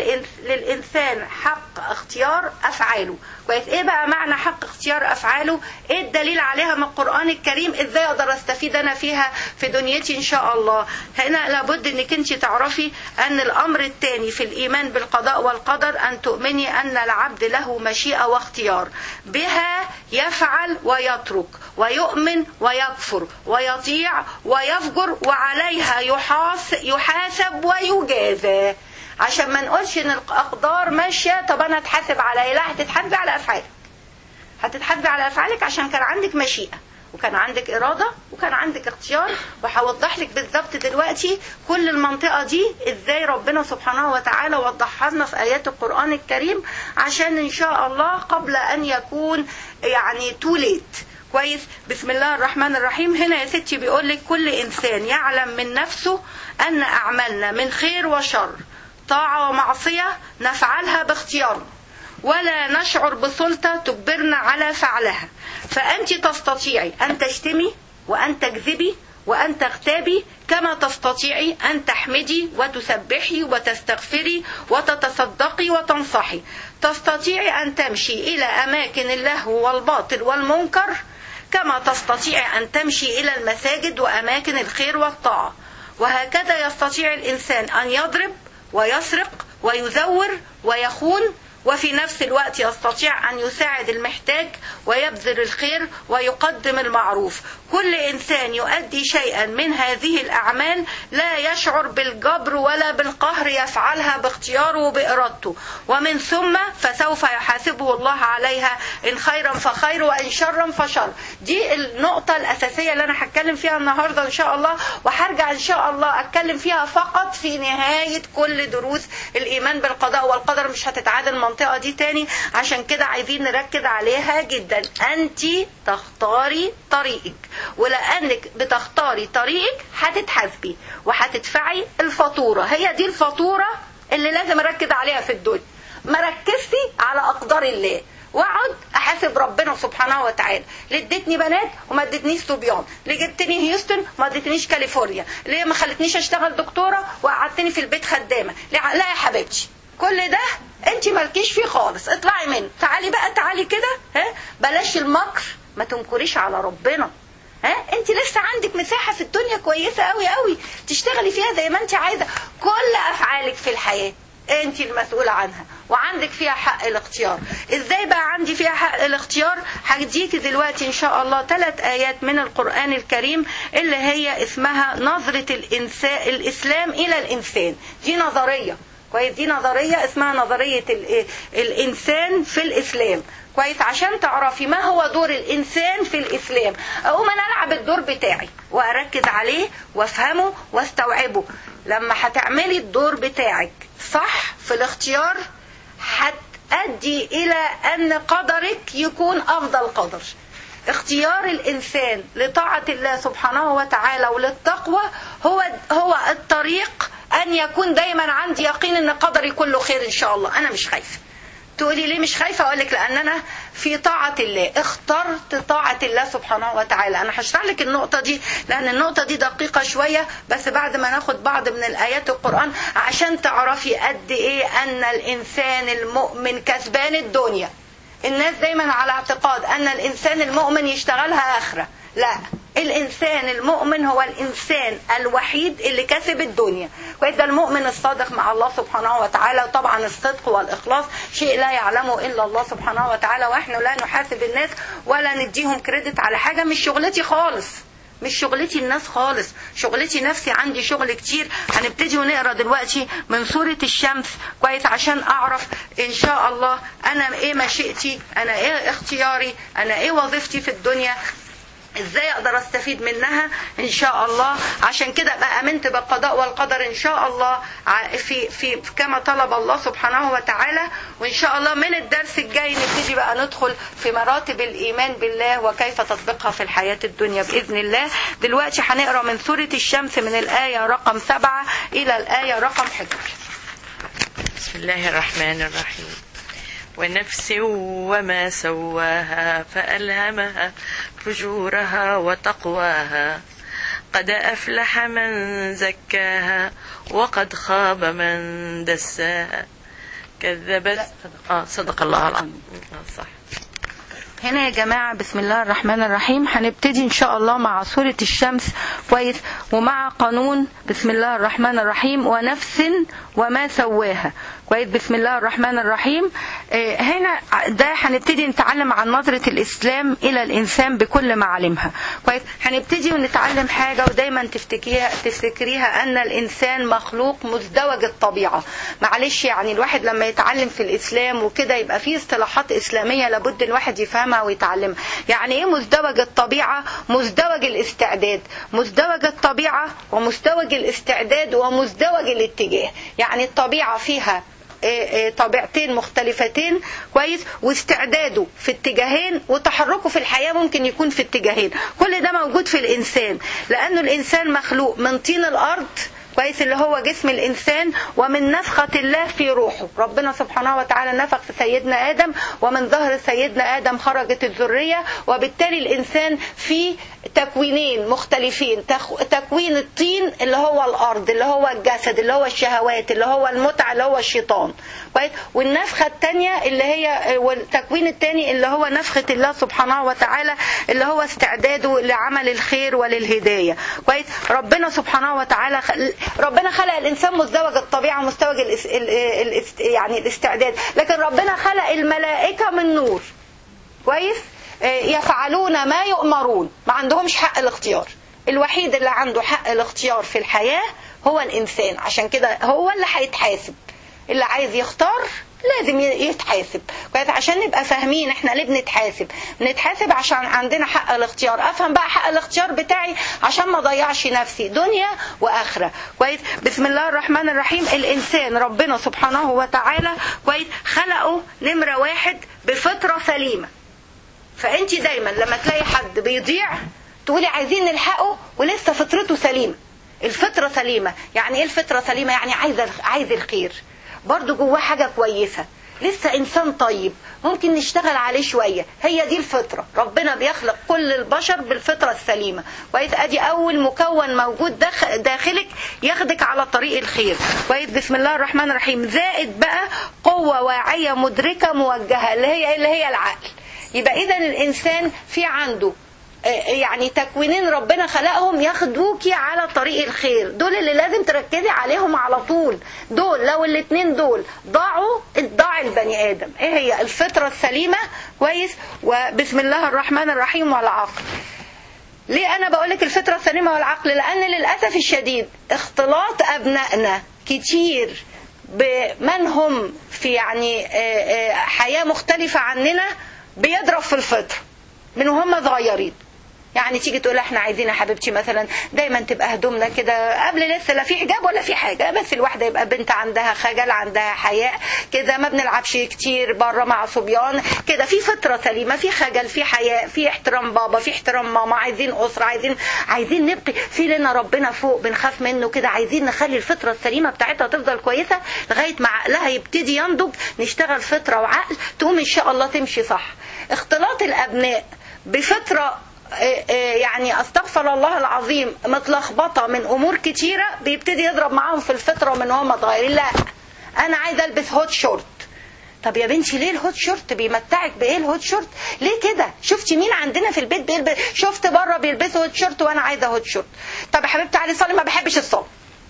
للإنسان حق اختيار أفعاله كويس إيه بقى معنى حق اختيار أفعاله إيه الدليل عليها من القرآن الكريم إزاي أقدر أستفيد أنا فيها في دنيتي إن شاء الله هنا لابد أنك أنت تعرفي أن الأمر الثاني في الإيمان بالقضاء والقدر أن تؤمني أن العبد له مشيئة واختيار بها يفعل ويترك ويؤمن ويكفر ويطيع ويفجر وعليها يحاس يحاسب ويجازى عشان ما نقولش ان الاقدار ماشيه طب انا اتحاسب على ايه لا هتتحاسبي على افعالك هتتحاسبي على افعالك عشان كان عندك مشيئه وكان عندك إرادة وكان عندك اختيار وهوضح لك بالظبط دلوقتي كل المنطقة دي ازاي ربنا سبحانه وتعالى وضحها لنا في آيات القرآن الكريم عشان إن شاء الله قبل أن يكون يعني تو ليت كويس بسم الله الرحمن الرحيم هنا يا ستي بيقول لك كل إنسان يعلم من نفسه أن أعمالنا من خير وشر طاعة ومعصية نفعلها باختيارنا ولا نشعر بسلطة تجبرنا على فعلها فأنت تستطيعي أن تشتمي وأن تكذبي وأن تغتابي كما تستطيعي أن تحمدي وتسبحي وتستغفري وتتصدقي وتنصحي تستطيعي أن تمشي إلى أماكن اللهو والباطل والمنكر كما تستطيعي أن تمشي إلى المساجد وأماكن الخير والطاعة وهكذا يستطيع الإنسان أن يضرب ويسرق ويزور ويخون وفي نفس الوقت يستطيع أن يساعد المحتاج ويبذل الخير ويقدم المعروف كل إنسان يؤدي شيئا من هذه الأعمال لا يشعر بالجبر ولا بالقهر يفعلها باختياره وبإرادته ومن ثم فسوف يحاسبه الله عليها إن خيرا فخير وإن شرا فشر دي النقطة الأساسية اللي أنا هتكلم فيها النهاردة إن شاء الله وهرجع إن شاء الله أتكلم فيها فقط في نهاية كل دروس الإيمان بالقضاء والقدر مش هتتعاد المنطقة دي تاني عشان كده عايزين نركز عليها جدا أنت تختاري طريقك ولأنك بتختاري طريقك هتتحاسبي وهتدفعي الفاتورة هي دي الفاتورة اللي لازم أركز عليها في الدنيا ما ركزتي على أقدار الله واقعد احاسب ربنا سبحانه وتعالى اللي ادتني بنات وما ادتنيش صبيان اللي جبتني هيوستن وما ادتنيش كاليفورنيا اللي ما خلتنيش اشتغل دكتوره وقعدتني في البيت خدامه لا يا حبيبتي كل ده انت مالكيش فيه خالص اطلعي منه تعالي بقى تعالي كده ها بلاش المكر ما تنكريش على ربنا ها انت لسه عندك مساحه في الدنيا كويسه قوي قوي تشتغلي فيها زي ما انت عايزه كل افعالك في الحياه انت المسؤولة عنها وعندك فيها حق الاختيار ازاي بقى عندي فيها حق الاختيار هديكي دلوقتي ان شاء الله ثلاث ايات من القرآن الكريم اللي هي اسمها نظرة الانسان الاسلام الى الانسان دي نظرية كويس دي نظرية اسمها نظرية ال- الانسان في الاسلام كويس عشان تعرفي ما هو دور الانسان في الاسلام اقوم انا العب الدور بتاعي واركز عليه وافهمه واستوعبه لما هتعملي الدور بتاعك صح في الاختيار هتأدي الى ان قدرك يكون افضل قدر اختيار الانسان لطاعة الله سبحانه وتعالى وللتقوى هو هو الطريق ان يكون دايما عندي يقين ان قدري كله خير ان شاء الله انا مش خايفه تقولي ليه مش خايفه اقول لك لان انا في طاعه الله اخترت طاعه الله سبحانه وتعالى انا هشرح لك النقطه دي لان النقطه دي دقيقه شويه بس بعد ما ناخد بعض من الايات القران عشان تعرفي قد ايه ان الانسان المؤمن كسبان الدنيا الناس دايما على اعتقاد ان الانسان المؤمن يشتغلها اخره لا الانسان المؤمن هو الانسان الوحيد اللي كسب الدنيا كويس ده المؤمن الصادق مع الله سبحانه وتعالى وطبعا الصدق والاخلاص شيء لا يعلمه الا الله سبحانه وتعالى واحنا لا نحاسب الناس ولا نديهم كريدت على حاجه مش شغلتي خالص مش شغلتي الناس خالص شغلتي نفسي عندي شغل كتير هنبتدي ونقرا دلوقتي من سورة الشمس كويس عشان اعرف ان شاء الله انا ايه مشيئتي انا ايه اختياري انا ايه وظيفتي في الدنيا ازاي اقدر استفيد منها ان شاء الله عشان كده ابقى امنت بالقضاء والقدر ان شاء الله في في كما طلب الله سبحانه وتعالى وان شاء الله من الدرس الجاي نبتدي بقى ندخل في مراتب الايمان بالله وكيف تطبيقها في الحياه الدنيا باذن الله دلوقتي هنقرا من سوره الشمس من الايه رقم سبعة الى الايه رقم 11 بسم الله الرحمن الرحيم ونفس وما سواها فألهمها فجورها وتقواها قد أفلح من زكاها وقد خاب من دساها كذبت آه صدق الله العظيم آه صح هنا يا جماعة بسم الله الرحمن الرحيم هنبتدي إن شاء الله مع سورة الشمس كويس ومع قانون بسم الله الرحمن الرحيم ونفس وما سواها كويس بسم الله الرحمن الرحيم آه هنا ده هنبتدي نتعلم عن نظرة الإسلام إلى الإنسان بكل معالمها كويس هنبتدي ونتعلم حاجة ودايما تفتكريها تفتكريها أن الإنسان مخلوق مزدوج الطبيعة معلش يعني الواحد لما يتعلم في الإسلام وكده يبقى فيه اصطلاحات إسلامية لابد الواحد يفهمها ويتعلمها يعني إيه مزدوج الطبيعة مزدوج الاستعداد مزدوج الطبيعة ومزدوج الاستعداد ومزدوج الاتجاه يعني الطبيعة فيها طبيعتين مختلفتين كويس واستعداده في اتجاهين وتحركه في الحياة ممكن يكون في اتجاهين كل ده موجود في الإنسان لأنه الإنسان مخلوق من طين الأرض كويس اللي هو جسم الإنسان ومن نفخة الله في روحه ربنا سبحانه وتعالى نفخ في سيدنا آدم ومن ظهر سيدنا آدم خرجت الذرية وبالتالي الإنسان في تكوينين مختلفين تكوين الطين اللي هو الأرض اللي هو الجسد اللي هو الشهوات اللي هو المتعة اللي هو الشيطان كويس والنفخة الثانية اللي هي والتكوين الثاني اللي هو نفخة الله سبحانه وتعالى اللي هو استعداده لعمل الخير وللهداية كويس ربنا سبحانه وتعالى ربنا خلق الانسان مزدوج الطبيعه مزدوج الاس... الاس... يعني الاستعداد لكن ربنا خلق الملائكه من نور كويس يفعلون ما يؤمرون ما عندهمش حق الاختيار الوحيد اللي عنده حق الاختيار في الحياه هو الانسان عشان كده هو اللي هيتحاسب اللي عايز يختار لازم يتحاسب كويس عشان نبقى فاهمين احنا ليه بنتحاسب بنتحاسب عشان عندنا حق الاختيار افهم بقى حق الاختيار بتاعي عشان ما اضيعش نفسي دنيا واخره كويس بسم الله الرحمن الرحيم الانسان ربنا سبحانه وتعالى كويس خلقه نمره واحد بفطره سليمه فانت دايما لما تلاقي حد بيضيع تقولي عايزين نلحقه ولسه فطرته سليمه الفطره سليمه يعني ايه الفطره سليمه يعني عايز عايز الخير برضه جواه حاجة كويسة لسه إنسان طيب ممكن نشتغل عليه شوية هي دي الفطرة ربنا بيخلق كل البشر بالفطرة السليمة كويس أدي أول مكون موجود داخلك ياخدك على طريق الخير كويس بسم الله الرحمن الرحيم زائد بقى قوة واعية مدركة موجهة اللي هي اللي هي العقل يبقى إذا الإنسان في عنده يعني تكوينين ربنا خلقهم ياخدوكي على طريق الخير دول اللي لازم تركزي عليهم على طول دول لو الاتنين دول ضاعوا ضاع البني ادم ايه هي الفطره السليمه كويس وبسم الله الرحمن الرحيم والعقل ليه انا بقولك الفطره السليمه والعقل لان للاسف الشديد اختلاط ابنائنا كتير بمن هم في يعني حياه مختلفه عننا بيضرب في الفطره من وهم صغيرين يعني تيجي تقول احنا عايزين يا حبيبتي مثلا دايما تبقى هدومنا كده قبل لسه لا في حجاب ولا في حاجه بس الواحده يبقى بنت عندها خجل عندها حياء كده ما بنلعبش كتير بره مع صبيان كده في فطره سليمه في خجل في حياء في احترام بابا في احترام ماما عايزين اسره عايزين عايزين نبقي في لنا ربنا فوق بنخاف منه كده عايزين نخلي الفطره السليمه بتاعتها تفضل كويسه لغايه ما عقلها يبتدي ينضج نشتغل فطره وعقل تقوم ان شاء الله تمشي صح اختلاط الابناء بفطره يعني استغفر الله العظيم متلخبطه من امور كتيره بيبتدي يضرب معاهم في الفطره من هم صغيرين لا انا عايزه البس هوت شورت طب يا بنتي ليه الهوت شورت بيمتعك بايه الهوت شورت ليه كده شفتي مين عندنا في البيت بيلبس شفت بره بيلبسوا هوت شورت وانا عايزه هوت شورت طب يا حبيبتي علي صلي ما بحبش الصوم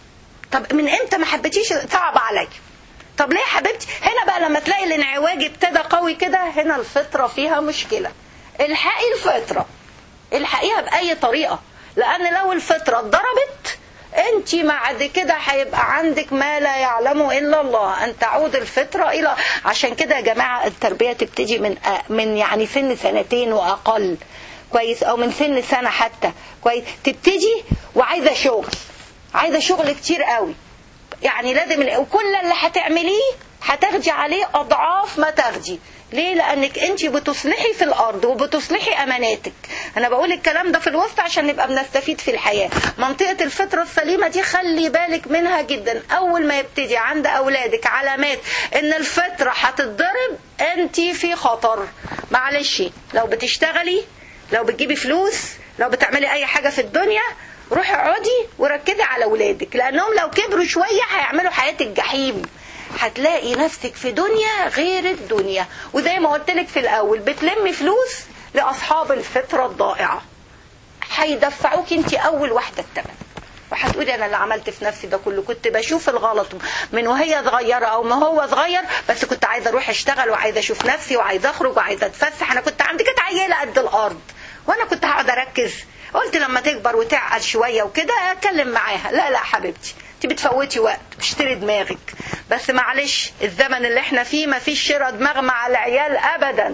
طب من امتى ما حبيتيش صعب عليا طب ليه يا حبيبتي هنا بقى لما تلاقي الانعواج ابتدى قوي كده هنا الفطره فيها مشكله الحقي الفطره الحقيقه باي طريقه لان لو الفطره اتضربت انت بعد كده هيبقى عندك ما لا يعلمه الا الله ان تعود الفطره الى عشان كده يا جماعه التربيه تبتدي من من يعني سن سنتين واقل كويس او من سن سنه حتى كويس تبتدي وعايزه شغل عايزه شغل كتير قوي يعني لازم وكل اللي هتعمليه هتاخدي عليه اضعاف ما تاخدي ليه لانك انت بتصلحي في الارض وبتصلحي اماناتك انا بقول الكلام ده في الوسط عشان نبقى بنستفيد في الحياه منطقه الفطره السليمه دي خلي بالك منها جدا اول ما يبتدي عند اولادك علامات ان الفطره هتتضرب انت في خطر معلش لو بتشتغلي لو بتجيبي فلوس لو بتعملي اي حاجه في الدنيا روحي اقعدي وركزي على اولادك لانهم لو كبروا شويه هيعملوا حياه الجحيم هتلاقي نفسك في دنيا غير الدنيا وزي ما قلت لك في الاول بتلمي فلوس لاصحاب الفطره الضائعه هيدفعوك انت اول واحده الثمن وهتقولي انا اللي عملت في نفسي ده كله كنت بشوف الغلط من وهي صغيره او ما هو صغير بس كنت عايزه اروح اشتغل وعايزه اشوف نفسي وعايزه اخرج وعايزه اتفسح انا كنت عندي كانت عيله قد الارض وانا كنت هقعد اركز قلت لما تكبر وتعقل شويه وكده اتكلم معاها لا لا حبيبتي انت بتفوتي وقت بتشتري دماغك بس معلش الزمن اللي احنا فيه ما فيش شراء دماغ مع العيال ابدا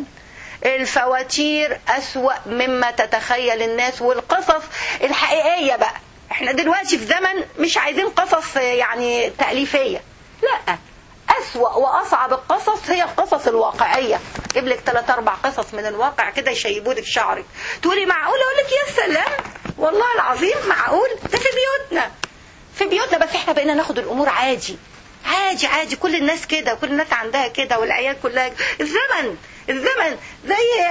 الفواتير اسوأ مما تتخيل الناس والقصص الحقيقيه بقى احنا دلوقتي في زمن مش عايزين قصص يعني تأليفية لا أسوأ وأصعب القصص هي القصص الواقعية جيب لك ثلاث أربع قصص من الواقع كده يشيبوا لك شعرك تقولي معقول أقول لك يا سلام والله العظيم معقول ده في بيوتنا في بيوتنا بس احنا بقينا ناخد الأمور عادي عادي عادي كل الناس كده كل الناس عندها كده والعيال كلها الزمن الزمن زي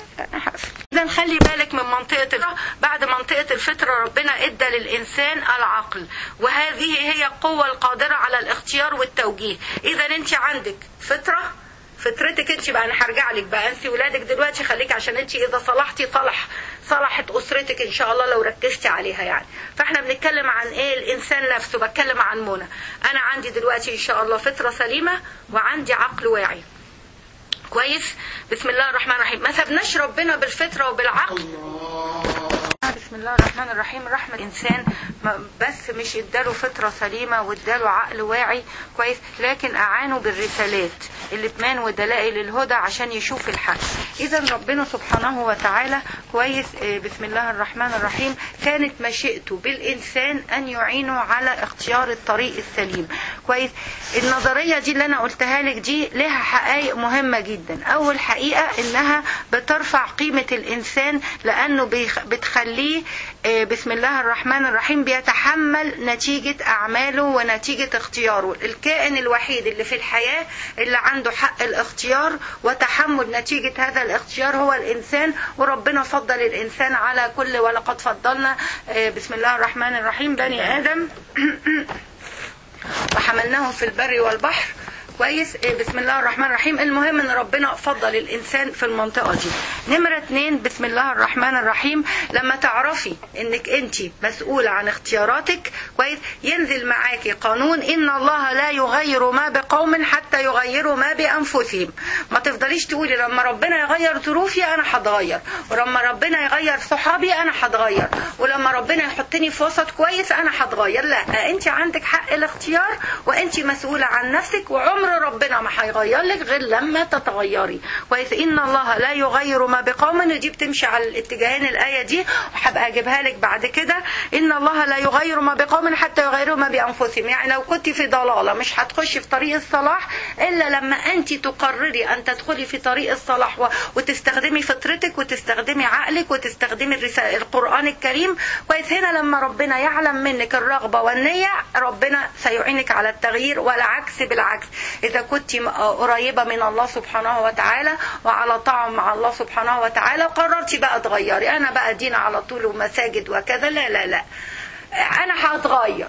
اذا خلي بالك من منطقه بعد منطقه الفطره ربنا ادى للانسان العقل وهذه هي القوه القادره على الاختيار والتوجيه اذا انت عندك فطره فطرتك انت بقى انا هرجع لك بقى انت ولادك دلوقتي خليك عشان انت اذا صلحتي صلح صلحت اسرتك ان شاء الله لو ركزتي عليها يعني فاحنا بنتكلم عن ايه الانسان نفسه بتكلم عن منى انا عندي دلوقتي ان شاء الله فطره سليمه وعندي عقل واعي كويس بسم الله الرحمن الرحيم ما سبناش ربنا بالفطره وبالعقل بسم الله الرحمن الرحيم رحمة الإنسان بس مش اداله فطرة سليمة واداله عقل واعي كويس لكن أعانه بالرسالات الإتمان ودلائل الهدى عشان يشوف الحق إذا ربنا سبحانه وتعالى كويس بسم الله الرحمن الرحيم كانت مشيئته بالإنسان أن يعينه على اختيار الطريق السليم كويس النظرية دي اللي أنا قلتها لك دي لها حقائق مهمة جدا أول حقيقة إنها بترفع قيمة الإنسان لأنه بتخليه بسم الله الرحمن الرحيم بيتحمل نتيجة أعماله ونتيجة اختياره الكائن الوحيد اللي في الحياة اللي عنده حق الاختيار وتحمل نتيجة هذا الاختيار هو الإنسان وربنا فضل الإنسان على كل ولقد فضلنا بسم الله الرحمن الرحيم بني آدم وحملناهم في البر والبحر كويس إيه، بسم الله الرحمن الرحيم المهم ان ربنا فضل الانسان في المنطقه دي نمره اتنين بسم الله الرحمن الرحيم لما تعرفي انك انت مسؤوله عن اختياراتك كويس ينزل معاكي قانون ان الله لا يغير ما بقوم حتى يغيروا ما بانفسهم ما تفضليش تقولي لما ربنا يغير ظروفي انا هتغير ولما ربنا يغير صحابي انا هتغير ولما ربنا يحطني في وسط كويس انا هتغير لا انت عندك حق الاختيار وانت مسؤوله عن نفسك وعمر ربنا ما هيغير لك غير لما تتغيري كويس ان الله لا يغير ما بقوم ودي بتمشي على الاتجاهين الايه دي وهبقى اجيبها لك بعد كده ان الله لا يغير ما بقوم حتى يغيروا ما بانفسهم يعني لو كنت في ضلاله مش هتخشي في طريق الصلاح الا لما انت تقرري ان تدخلي في طريق الصلاح و- وتستخدمي فطرتك وتستخدمي عقلك وتستخدمي الرسالة القران الكريم كويس هنا لما ربنا يعلم منك الرغبه والنيه ربنا سيعينك على التغيير والعكس بالعكس اذا كنت م- قريبه من الله سبحانه وتعالى وعلى طاعه مع الله سبحانه وتعالى قررتي بقى تغيري انا بقى دين على طول ومساجد وكذا لا لا لا انا هتغير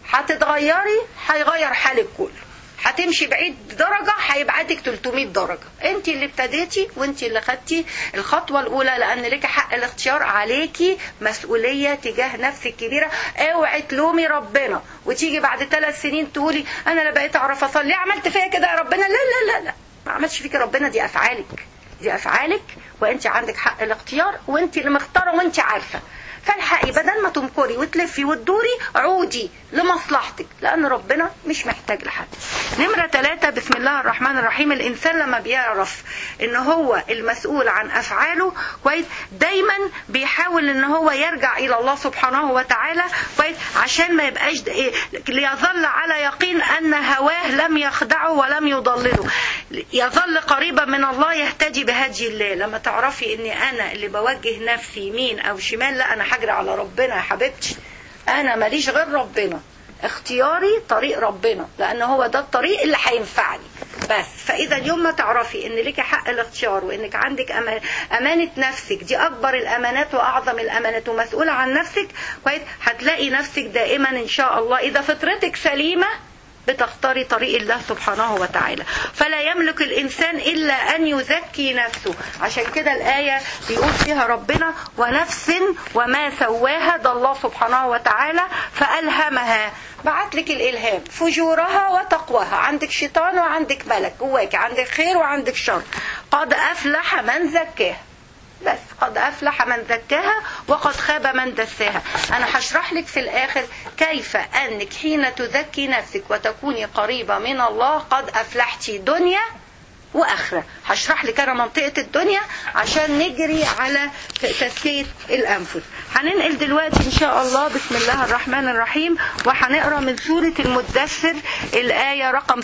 هتتغيري هيغير حالك كله هتمشي بعيد درجة هيبعدك 300 درجة انت اللي ابتديتي وانت اللي خدتي الخطوة الاولى لان لك حق الاختيار عليكي مسؤولية تجاه نفسك كبيرة اوعي تلومي ربنا وتيجي بعد ثلاث سنين تقولي انا لا بقيت اعرف اصلي عملت فيا كده يا ربنا لا لا لا لا ما عملتش فيك ربنا دي افعالك دي افعالك وانت عندك حق الاختيار وانت اللي مختاره وانت عارفه فالحقي بدل ما تنكري وتلفي وتدوري عودي لمصلحتك لان ربنا مش محتاج لحد نمرة ثلاثة بسم الله الرحمن الرحيم الانسان لما بيعرف ان هو المسؤول عن افعاله كويس دايما بيحاول ان هو يرجع الى الله سبحانه وتعالى كويس عشان ما يبقاش د- إيه ليظل على يقين ان هواه لم يخدعه ولم يضلله يظل قريبا من الله يهتدي بهدي الله لما تعرفي اني انا اللي بوجه نفسي يمين او شمال لا انا هجري على ربنا يا حبيبتي انا ماليش غير ربنا اختياري طريق ربنا لان هو ده الطريق اللي هينفعني بس فاذا يوم ما تعرفي ان لك حق الاختيار وانك عندك أمان امانه نفسك دي اكبر الامانات واعظم الامانات ومسؤوله عن نفسك كويس هتلاقي نفسك دائما ان شاء الله اذا فطرتك سليمه بتختاري طريق الله سبحانه وتعالى فلا يملك الإنسان إلا أن يزكي نفسه عشان كده الآية بيقول فيها ربنا ونفس وما سواها ده الله سبحانه وتعالى فألهمها بعت لك الإلهام فجورها وتقواها عندك شيطان وعندك ملك جواك عندك خير وعندك شر قد أفلح من زكاها بس قد أفلح من زكاها وقد خاب من دساها أنا هشرح لك في الآخر كيف أنك حين تزكي نفسك وتكوني قريبة من الله قد أفلحتي دنيا وآخرة هشرح لك أنا منطقة الدنيا عشان نجري على تزكية الأنفس هننقل دلوقتي إن شاء الله بسم الله الرحمن الرحيم وهنقرأ من سورة المدثر الآية رقم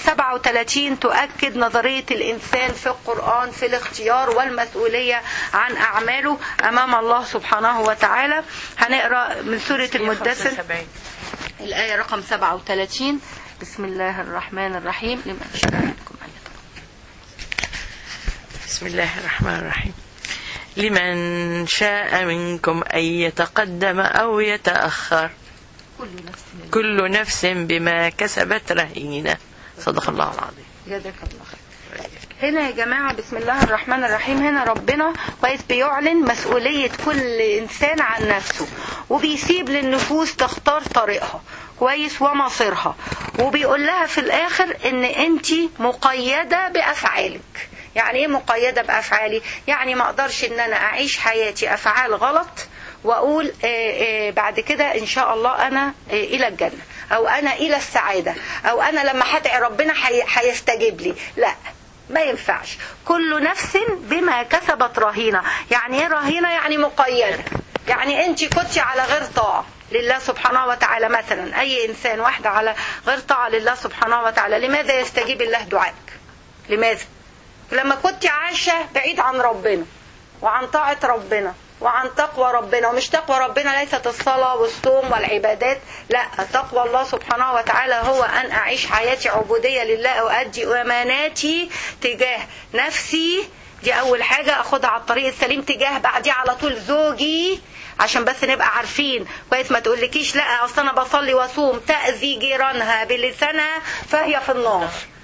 37 تؤكد نظرية الإنسان في القرآن في الاختيار والمسؤولية عن أعماله أمام الله سبحانه وتعالى هنقرأ من سورة المدثر 75. الآية رقم 37 بسم الله الرحمن الرحيم لمن شاء منكم أن يتقبل. بسم الله الرحمن الرحيم لمن شاء منكم أن يتقدم أو يتأخر كل نفس كل نفس بما كسبت رهينة صدق الله العظيم جزاك الله خير هنا يا جماعة بسم الله الرحمن الرحيم هنا ربنا كويس بيعلن مسؤولية كل إنسان عن نفسه وبيسيب للنفوس تختار طريقها كويس ومصيرها وبيقول لها في الآخر إن أنت مقيدة بأفعالك يعني إيه مقيدة بأفعالي؟ يعني ما أقدرش إن أنا أعيش حياتي أفعال غلط واقول آه، آه، بعد كده ان شاء الله انا آه، الى الجنه او انا الى السعاده او انا لما هدعي ربنا هي- هيستجيب لي لا ما ينفعش كل نفس بما كسبت رهينه يعني ايه رهينه يعني مقيده يعني انت كنت على غير طاعه لله سبحانه وتعالى مثلا اي انسان واحده على غير طاعه لله سبحانه وتعالى لماذا يستجيب الله دعائك لماذا لما كنت عايشة بعيد عن ربنا وعن طاعة ربنا وعن تقوى ربنا ومش تقوى ربنا ليست الصلاة والصوم والعبادات لا تقوى الله سبحانه وتعالى هو أن أعيش حياتي عبودية لله وأدي أماناتي تجاه نفسي دي أول حاجة أخدها على الطريق السليم تجاه بعديه على طول زوجي عشان بس نبقى عارفين كويس ما تقولكيش لا أصل أنا بصلي وأصوم تأذي جيرانها بلسانها فهي في النار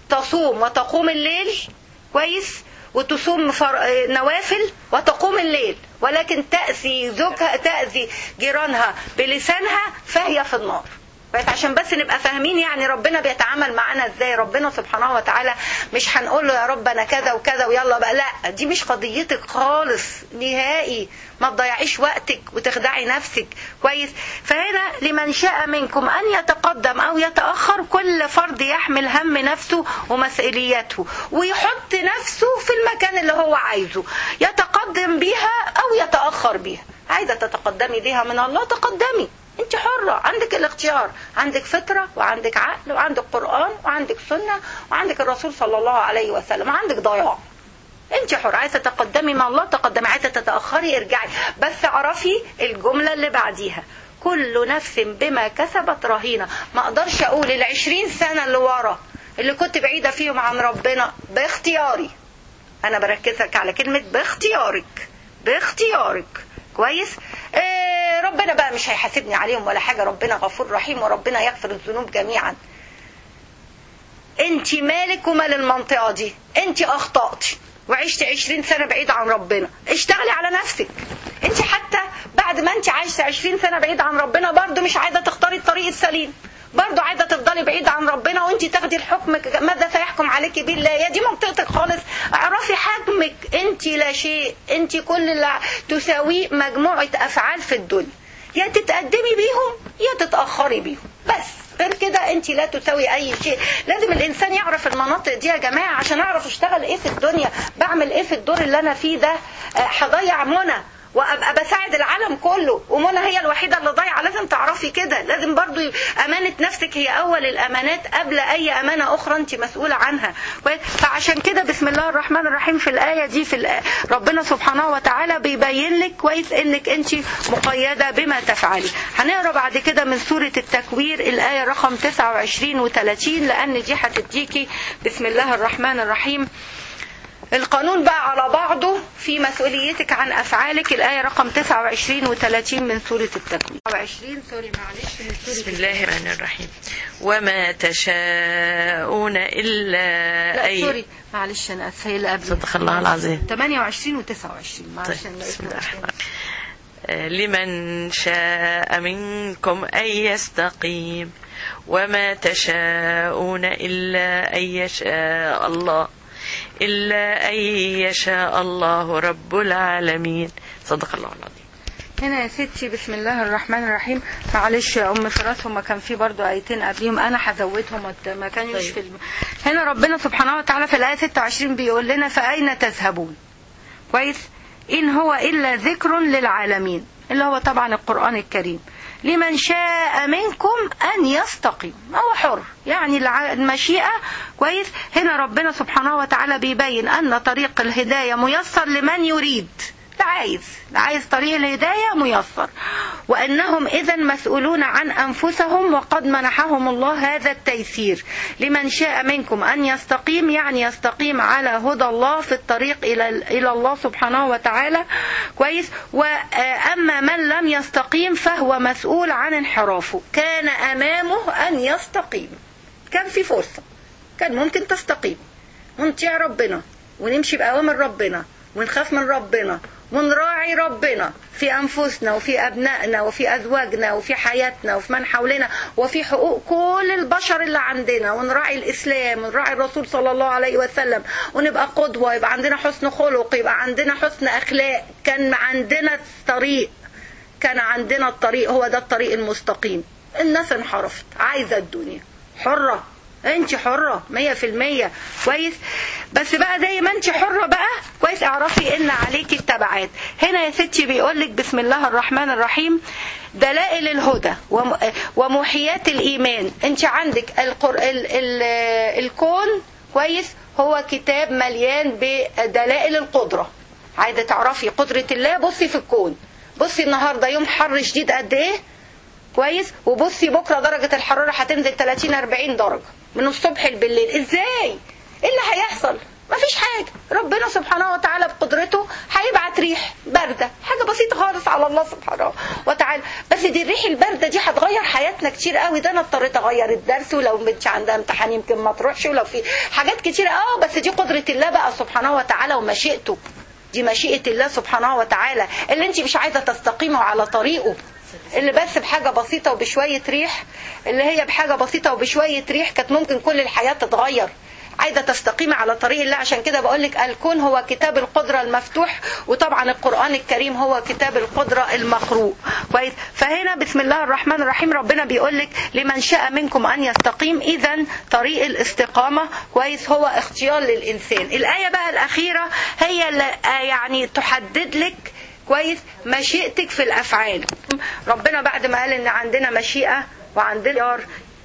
تصوم وتقوم الليل كويس وتصوم فر... نوافل وتقوم الليل ولكن تأذي زوجها تأذي جيرانها بلسانها فهي في النار بس عشان بس نبقى فاهمين يعني ربنا بيتعامل معانا ازاي ربنا سبحانه وتعالى مش هنقول له يا رب انا كذا وكذا ويلا بقى لا دي مش قضيتك خالص نهائي ما تضيعيش وقتك وتخدعي نفسك كويس فهنا لمن شاء منكم ان يتقدم او يتاخر كل فرد يحمل هم نفسه ومسؤولياته ويحط نفسه في المكان اللي هو عايزه يتقدم بيها او يتاخر بيها عايزه تتقدمي بيها من الله تقدمي انت حرة عندك الاختيار عندك فطرة وعندك عقل وعندك قرآن وعندك سنة وعندك الرسول صلى الله عليه وسلم وعندك ضياع انت حرة عايزة تقدمي مع الله تقدمي عايزة تتأخري ارجعي بس اعرفي الجملة اللي بعديها كل نفس بما كسبت رهينة ما اقدرش اقول العشرين سنة اللي ورا اللي كنت بعيدة فيهم عن ربنا باختياري انا بركزك على كلمة باختيارك باختيارك كويس إيه ربنا بقى مش هيحاسبني عليهم ولا حاجة ربنا غفور رحيم وربنا يغفر الذنوب جميعا انت مالك ومال المنطقة دي انت اخطأتي وعشت عشرين سنة بعيد عن ربنا اشتغلي على نفسك انت حتى بعد ما انت عايشة عشرين سنة بعيد عن ربنا برضو مش عايزة تختاري الطريق السليم برضو عايزة تفضلي بعيد عن ربنا وانت تاخدي الحكم ماذا سيحكم عليك به الله يا دي منطقتك خالص اعرفي حجمك انت لا شيء انت كل اللي تساويه مجموعة افعال في الدنيا يا تتقدمي بيهم يا تتأخري بيهم بس غير كده انت لا تساوي اي شيء لازم الانسان يعرف المناطق دي يا جماعة عشان اعرف اشتغل ايه في الدنيا بعمل ايه في الدور اللي انا فيه ده هضيع منى وابقى بساعد العالم كله ومنى هي الوحيده اللي ضايعه لازم تعرفي كده لازم برضو امانه نفسك هي اول الامانات قبل اي امانه اخرى انت مسؤوله عنها فعشان كده بسم الله الرحمن الرحيم في الايه دي في الآية ربنا سبحانه وتعالى بيبين لك كويس انك انت مقيده بما تفعلي هنقرا بعد كده من سوره التكوير الايه رقم 29 و30 لان دي هتديكي بسم الله الرحمن الرحيم القانون بقى على بعضه في مسؤوليتك عن أفعالك الآية رقم 29 و30 من سورة التكوين 29 سوري معلش من سورة بسم الله الرحمن الرحيم وما تشاءون إلا لا أن سوري معلش أنا آسفة هي اللي قبل صدق الله العظيم 28 و29 طيب معلش أنا بسم الله لقيت الرحمن الرحيم. لمن شاء منكم أن يستقيم وما تشاءون إلا أن يشاء الله إلا أن يشاء الله رب العالمين صدق الله العظيم هنا يا ستي بسم الله الرحمن الرحيم معلش يا ام فراس هما كان في برضو ايتين قبليهم انا هزودهم ما- ما كانوش طيب. في الم... هنا ربنا سبحانه وتعالى في الايه 26 بيقول لنا فاين تذهبون كويس ان هو الا ذكر للعالمين اللي هو طبعا القران الكريم لمن شاء منكم ان يستقيم هو حر يعني الع- المشيئه كويس هنا ربنا سبحانه وتعالى بيبين ان طريق الهدايه ميسر لمن يريد لا عايز لا عايز طريق الهداية ميسر وأنهم إذا مسؤولون عن أنفسهم وقد منحهم الله هذا التيسير لمن شاء منكم أن يستقيم يعني يستقيم على هدى الله في الطريق إلى إلى الله سبحانه وتعالى كويس وأما من لم يستقيم فهو مسؤول عن انحرافه كان أمامه أن يستقيم كان في فرصة كان ممكن تستقيم ونطيع ربنا ونمشي بأوامر ربنا ونخاف من ربنا ونراعي ربنا في أنفسنا وفي أبنائنا وفي أزواجنا وفي حياتنا وفي من حولنا وفي حقوق كل البشر اللي عندنا ونراعي الإسلام ونراعي الرسول صلى الله عليه وسلم ونبقى قدوة يبقى عندنا حسن خلق يبقى عندنا حسن أخلاق كان عندنا طريق كان عندنا الطريق هو ده الطريق المستقيم الناس انحرفت عايزة الدنيا حرة انت حرة مية في المية كويس بس بقى زي ما انت حرة بقى كويس اعرفي ان عليكي التبعات هنا يا ستي بيقولك بسم الله الرحمن الرحيم دلائل الهدى وم- ومحيات الايمان انت عندك القر... ال... ال... الكون كويس هو كتاب مليان بدلائل القدرة عايزة تعرفي قدرة الله بصي في الكون بصي النهاردة يوم حر شديد قد ايه كويس وبصي بكره درجه الحراره هتنزل 30 40 درجه من الصبح بالليل ازاي ايه اللي هيحصل مفيش حاجة ربنا سبحانه وتعالى بقدرته هيبعت ريح باردة حاجة بسيطة خالص على الله سبحانه وتعالى بس دي الريح البارده دي هتغير حياتنا كتير قوي ده انا اضطريت اغير الدرس ولو بنتي عندها امتحان يمكن ما تروحش ولو في حاجات كتير اه بس دي قدره الله بقى سبحانه وتعالى ومشيئته دي مشيئه الله سبحانه وتعالى اللي انت مش عايزه تستقيموا على طريقه اللي بس بحاجه بسيطه وبشويه ريح اللي هي بحاجه بسيطه وبشويه ريح كانت ممكن كل الحياه تتغير عايزه تستقيمي على طريق الله عشان كده بقول لك الكون هو كتاب القدره المفتوح وطبعا القران الكريم هو كتاب القدره المقروء كويس فهنا بسم الله الرحمن الرحيم ربنا بيقول لك لمن شاء منكم ان يستقيم اذا طريق الاستقامه كويس هو اختيار للانسان الايه بقى الاخيره هي اللي يعني تحدد لك كويس مشيئتك في الافعال ربنا بعد ما قال ان عندنا مشيئه وعندنا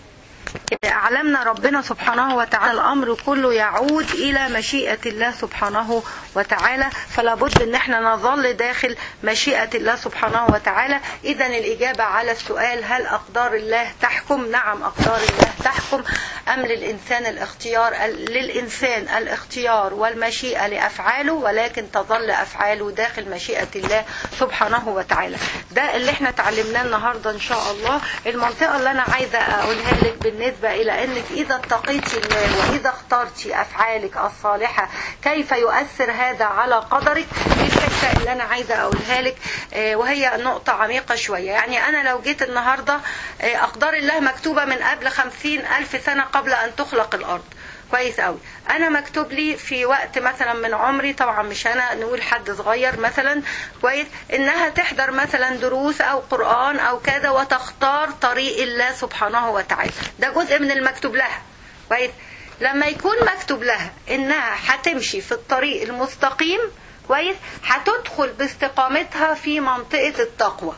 علمنا ربنا سبحانه وتعالى الامر كله يعود الى مشيئه الله سبحانه وتعالى فلا بد ان احنا نظل داخل مشيئه الله سبحانه وتعالى اذا الاجابه على السؤال هل اقدار الله تحكم نعم اقدار الله تحكم ام للانسان الاختيار للانسان الاختيار والمشيئه لافعاله ولكن تظل افعاله داخل مشيئه الله سبحانه وتعالى ده اللي احنا اتعلمناه النهارده ان شاء الله المنطقه اللي انا عايزه اقولها لك بالنسبة إلى أنك إذا اتقيت الله وإذا اخترت أفعالك الصالحة كيف يؤثر هذا على قدرك دي الفكرة اللي أنا عايزة أقولها لك وهي نقطة عميقة شوية يعني أنا لو جيت النهاردة أقدار الله مكتوبة من قبل خمسين ألف سنة قبل أن تخلق الأرض كويس قوي انا مكتوب لي في وقت مثلا من عمري طبعا مش انا نقول حد صغير مثلا كويس انها تحضر مثلا دروس او قران او كذا وتختار طريق الله سبحانه وتعالى ده جزء من المكتوب لها كويس لما يكون مكتوب لها انها هتمشي في الطريق المستقيم كويس هتدخل باستقامتها في منطقه التقوى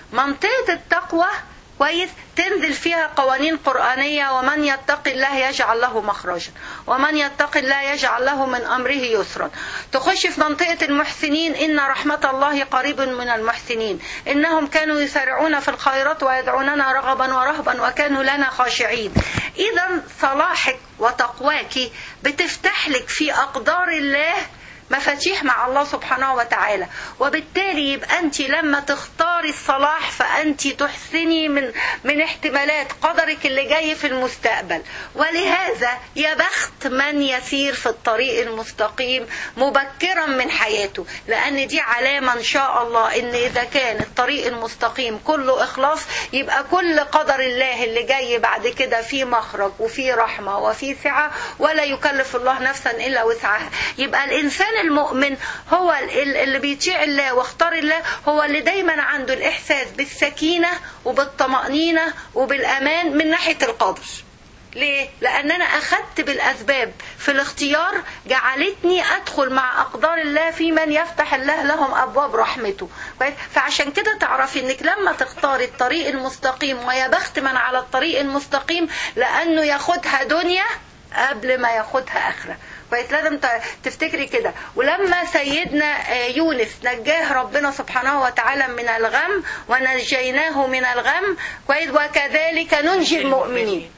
منطقه التقوى كويس تنزل فيها قوانين قرآنية ومن يتق الله يجعل له مخرجا ومن يتق الله يجعل له من أمره يسرا تخش في منطقة المحسنين إن رحمة الله قريب من المحسنين إنهم كانوا يسارعون في الخيرات ويدعوننا رغبا ورهبا وكانوا لنا خاشعين إذا صلاحك وتقواك بتفتح لك في أقدار الله مفاتيح مع الله سبحانه وتعالى وبالتالي يبقى انت لما تختاري الصلاح فانت تحسني من من احتمالات قدرك اللي جاي في المستقبل ولهذا يا بخت من يسير في الطريق المستقيم مبكرا من حياته لان دي علامه ان شاء الله ان اذا كان الطريق المستقيم كله اخلاص يبقى كل قدر الله اللي جاي بعد كده فيه مخرج وفيه رحمه وفيه سعه ولا يكلف الله نفسا الا وسعها يبقى الانسان المؤمن هو اللي بيطيع الله واختار الله هو اللي دايما عنده الاحساس بالسكينه وبالطمانينه وبالامان من ناحيه القدر ليه؟ لأن أنا أخذت بالأسباب في الاختيار جعلتني أدخل مع أقدار الله في من يفتح الله لهم أبواب رحمته فعشان كده تعرفي أنك لما تختاري الطريق المستقيم ويا بخت من على الطريق المستقيم لأنه ياخدها دنيا قبل ما ياخدها آخرة كويس لازم تفتكري كده ولما سيدنا يونس نجاه ربنا سبحانه وتعالى من الغم ونجيناه من الغم كويس وكذلك ننجي المؤمنين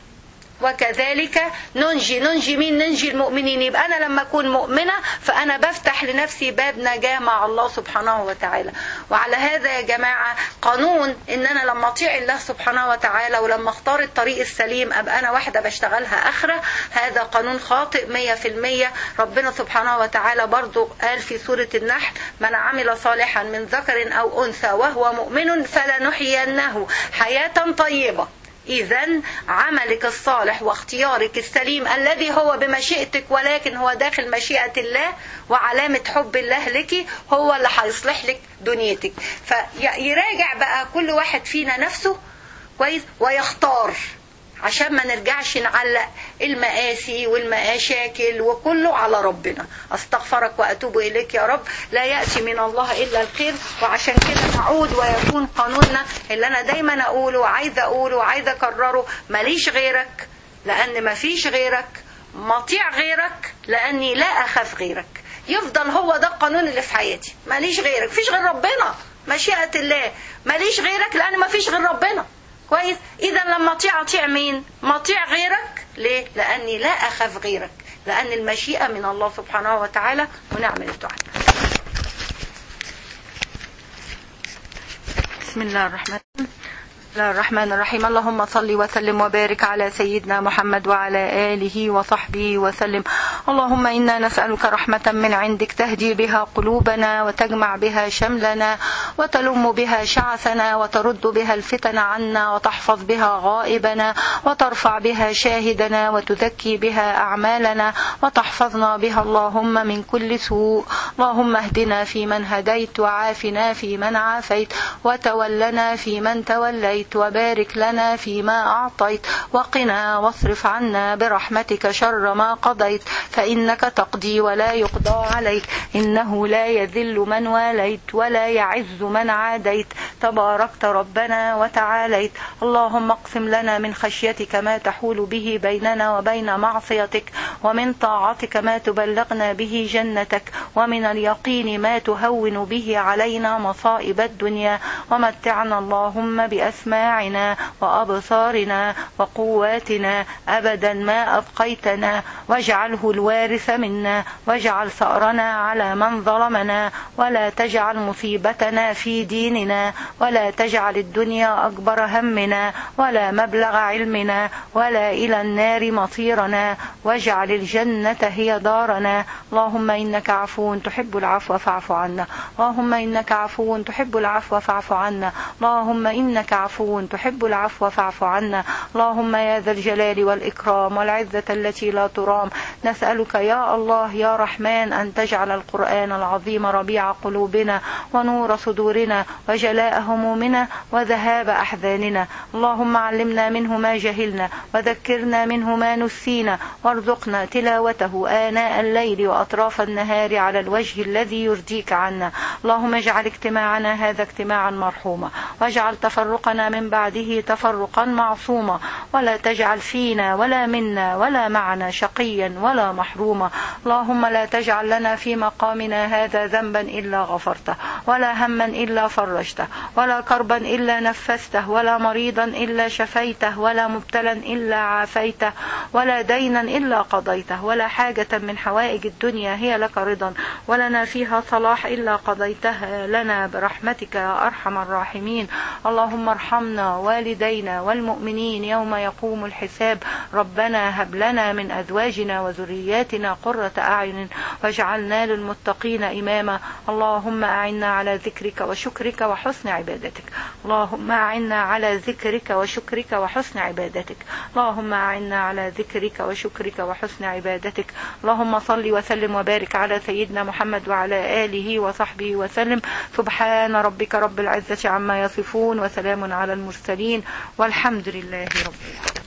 وكذلك ننجي ننجي مين ننجي المؤمنين يبقى انا لما اكون مؤمنه فانا بفتح لنفسي باب نجاه مع الله سبحانه وتعالى وعلى هذا يا جماعه قانون ان انا لما اطيع الله سبحانه وتعالى ولما اختار الطريق السليم ابقى انا واحده بشتغلها اخره هذا قانون خاطئ 100% ربنا سبحانه وتعالى برضو قال في سوره النحل من عمل صالحا من ذكر او انثى وهو مؤمن فلنحيينه حياه طيبه إذا عملك الصالح واختيارك السليم الذي هو بمشيئتك ولكن هو داخل مشيئة الله وعلامة حب الله لك هو اللي هيصلح لك دنيتك فيراجع بقى كل واحد فينا نفسه كويس ويختار عشان ما نرجعش نعلق المآسي والمشاكل وكله على ربنا استغفرك واتوب اليك يا رب لا ياتي من الله الا الخير وعشان كده نعود ويكون قانوننا اللي انا دايما اقوله وعايزه اقوله وعايزه اكرره ماليش غيرك لان مفيش غيرك مطيع غيرك لاني لا اخاف غيرك يفضل هو ده القانون اللي في حياتي ماليش غيرك مفيش غير ربنا مشيئه الله ماليش غيرك لان مفيش غير ربنا كويس اذا لما اطيع اطيع مين ما اطيع غيرك ليه لاني لا اخاف غيرك لان المشيئه من الله سبحانه وتعالى ونعمل الدعاء بسم الله الرحمن الرحيم بسم الله الرحمن الرحيم اللهم صل وسلم وبارك على سيدنا محمد وعلى آله وصحبه وسلم اللهم إنا نسألك رحمة من عندك تهدي بها قلوبنا وتجمع بها شملنا وتلم بها شعثنا وترد بها الفتن عنا وتحفظ بها غائبنا وترفع بها شاهدنا وتزكي بها أعمالنا وتحفظنا بها اللهم من كل سوء اللهم اهدنا فيمن هديت وعافنا فيمن عافيت وتولنا فيمن توليت وبارك لنا فيما أعطيت وقنا واصرف عنا برحمتك شر ما قضيت فإنك تقضي ولا يقضى عليك إنه لا يذل من واليت ولا يعز من عاديت تباركت ربنا وتعاليت اللهم اقسم لنا من خشيتك ما تحول به بيننا وبين معصيتك ومن طاعتك ما تبلغنا به جنتك ومن اليقين ما تهون به علينا مصائب الدنيا ومتعنا اللهم بأسماعنا وأبصارنا وقواتنا أبدا ما أبقيتنا واجعله الوارث منا واجعل ثأرنا على من ظلمنا ولا تجعل مصيبتنا في ديننا ولا تجعل الدنيا أكبر همنا ولا مبلغ علمنا ولا إلى النار مصيرنا واجعل الجنة هي دارنا اللهم إنك عفو تحب العفو فاعف عنا اللهم إنك عفو تحب العفو فاعف عنا اللهم إنك عفو تحب العفو فاعف عنا اللهم يا ذا الجلال والإكرام والعزة التي لا ترام نسألك يا الله يا رحمن أن تجعل القرآن العظيم ربيع قلوبنا ونور صدورنا وجلاء همومنا وذهاب أحزاننا اللهم علمنا منه ما جهلنا وذكرنا منه ما نسينا وارزقنا تلاوته آناء الليل وأطراف النهار على الوجه الذي يرضيك عنا اللهم اجعل اجتماعنا هذا اجتماعا مرحوما واجعل تفرقنا من بعده تفرقا معصوما ولا تجعل فينا ولا منا ولا معنا شقيا ولا محروما اللهم لا تجعل لنا في مقامنا هذا ذنبا إلا غفرته ولا هما إلا فرجته ولا كربا إلا نفسته ولا مريضا إلا شفيته ولا مبتلا إلا عافيته ولا دينا إلا قضيته ولا حاجة من حوائج الدنيا هي لك رضا ولنا فيها صلاح إلا قضيتها لنا برحمتك يا أرحم الراحمين اللهم ارحمنا والدينا والمؤمنين يوم يقوم الحساب ربنا هب لنا من أزواجنا وذرياتنا قرة أعين واجعلنا للمتقين إماما اللهم أعنا على ذكرك وشكرك وحسن عبادتك اللهم أعنا على ذكرك وشكرك وحسن عبادتك اللهم أعنا على ذكرك وشكرك وحسن عبادتك اللهم صل وسلم وبارك على سيدنا محمد وعلى آله وصحبه وسلم سبحان ربك رب العزة عما يصفون وسلام على المرسلين والحمد لله رب العالمين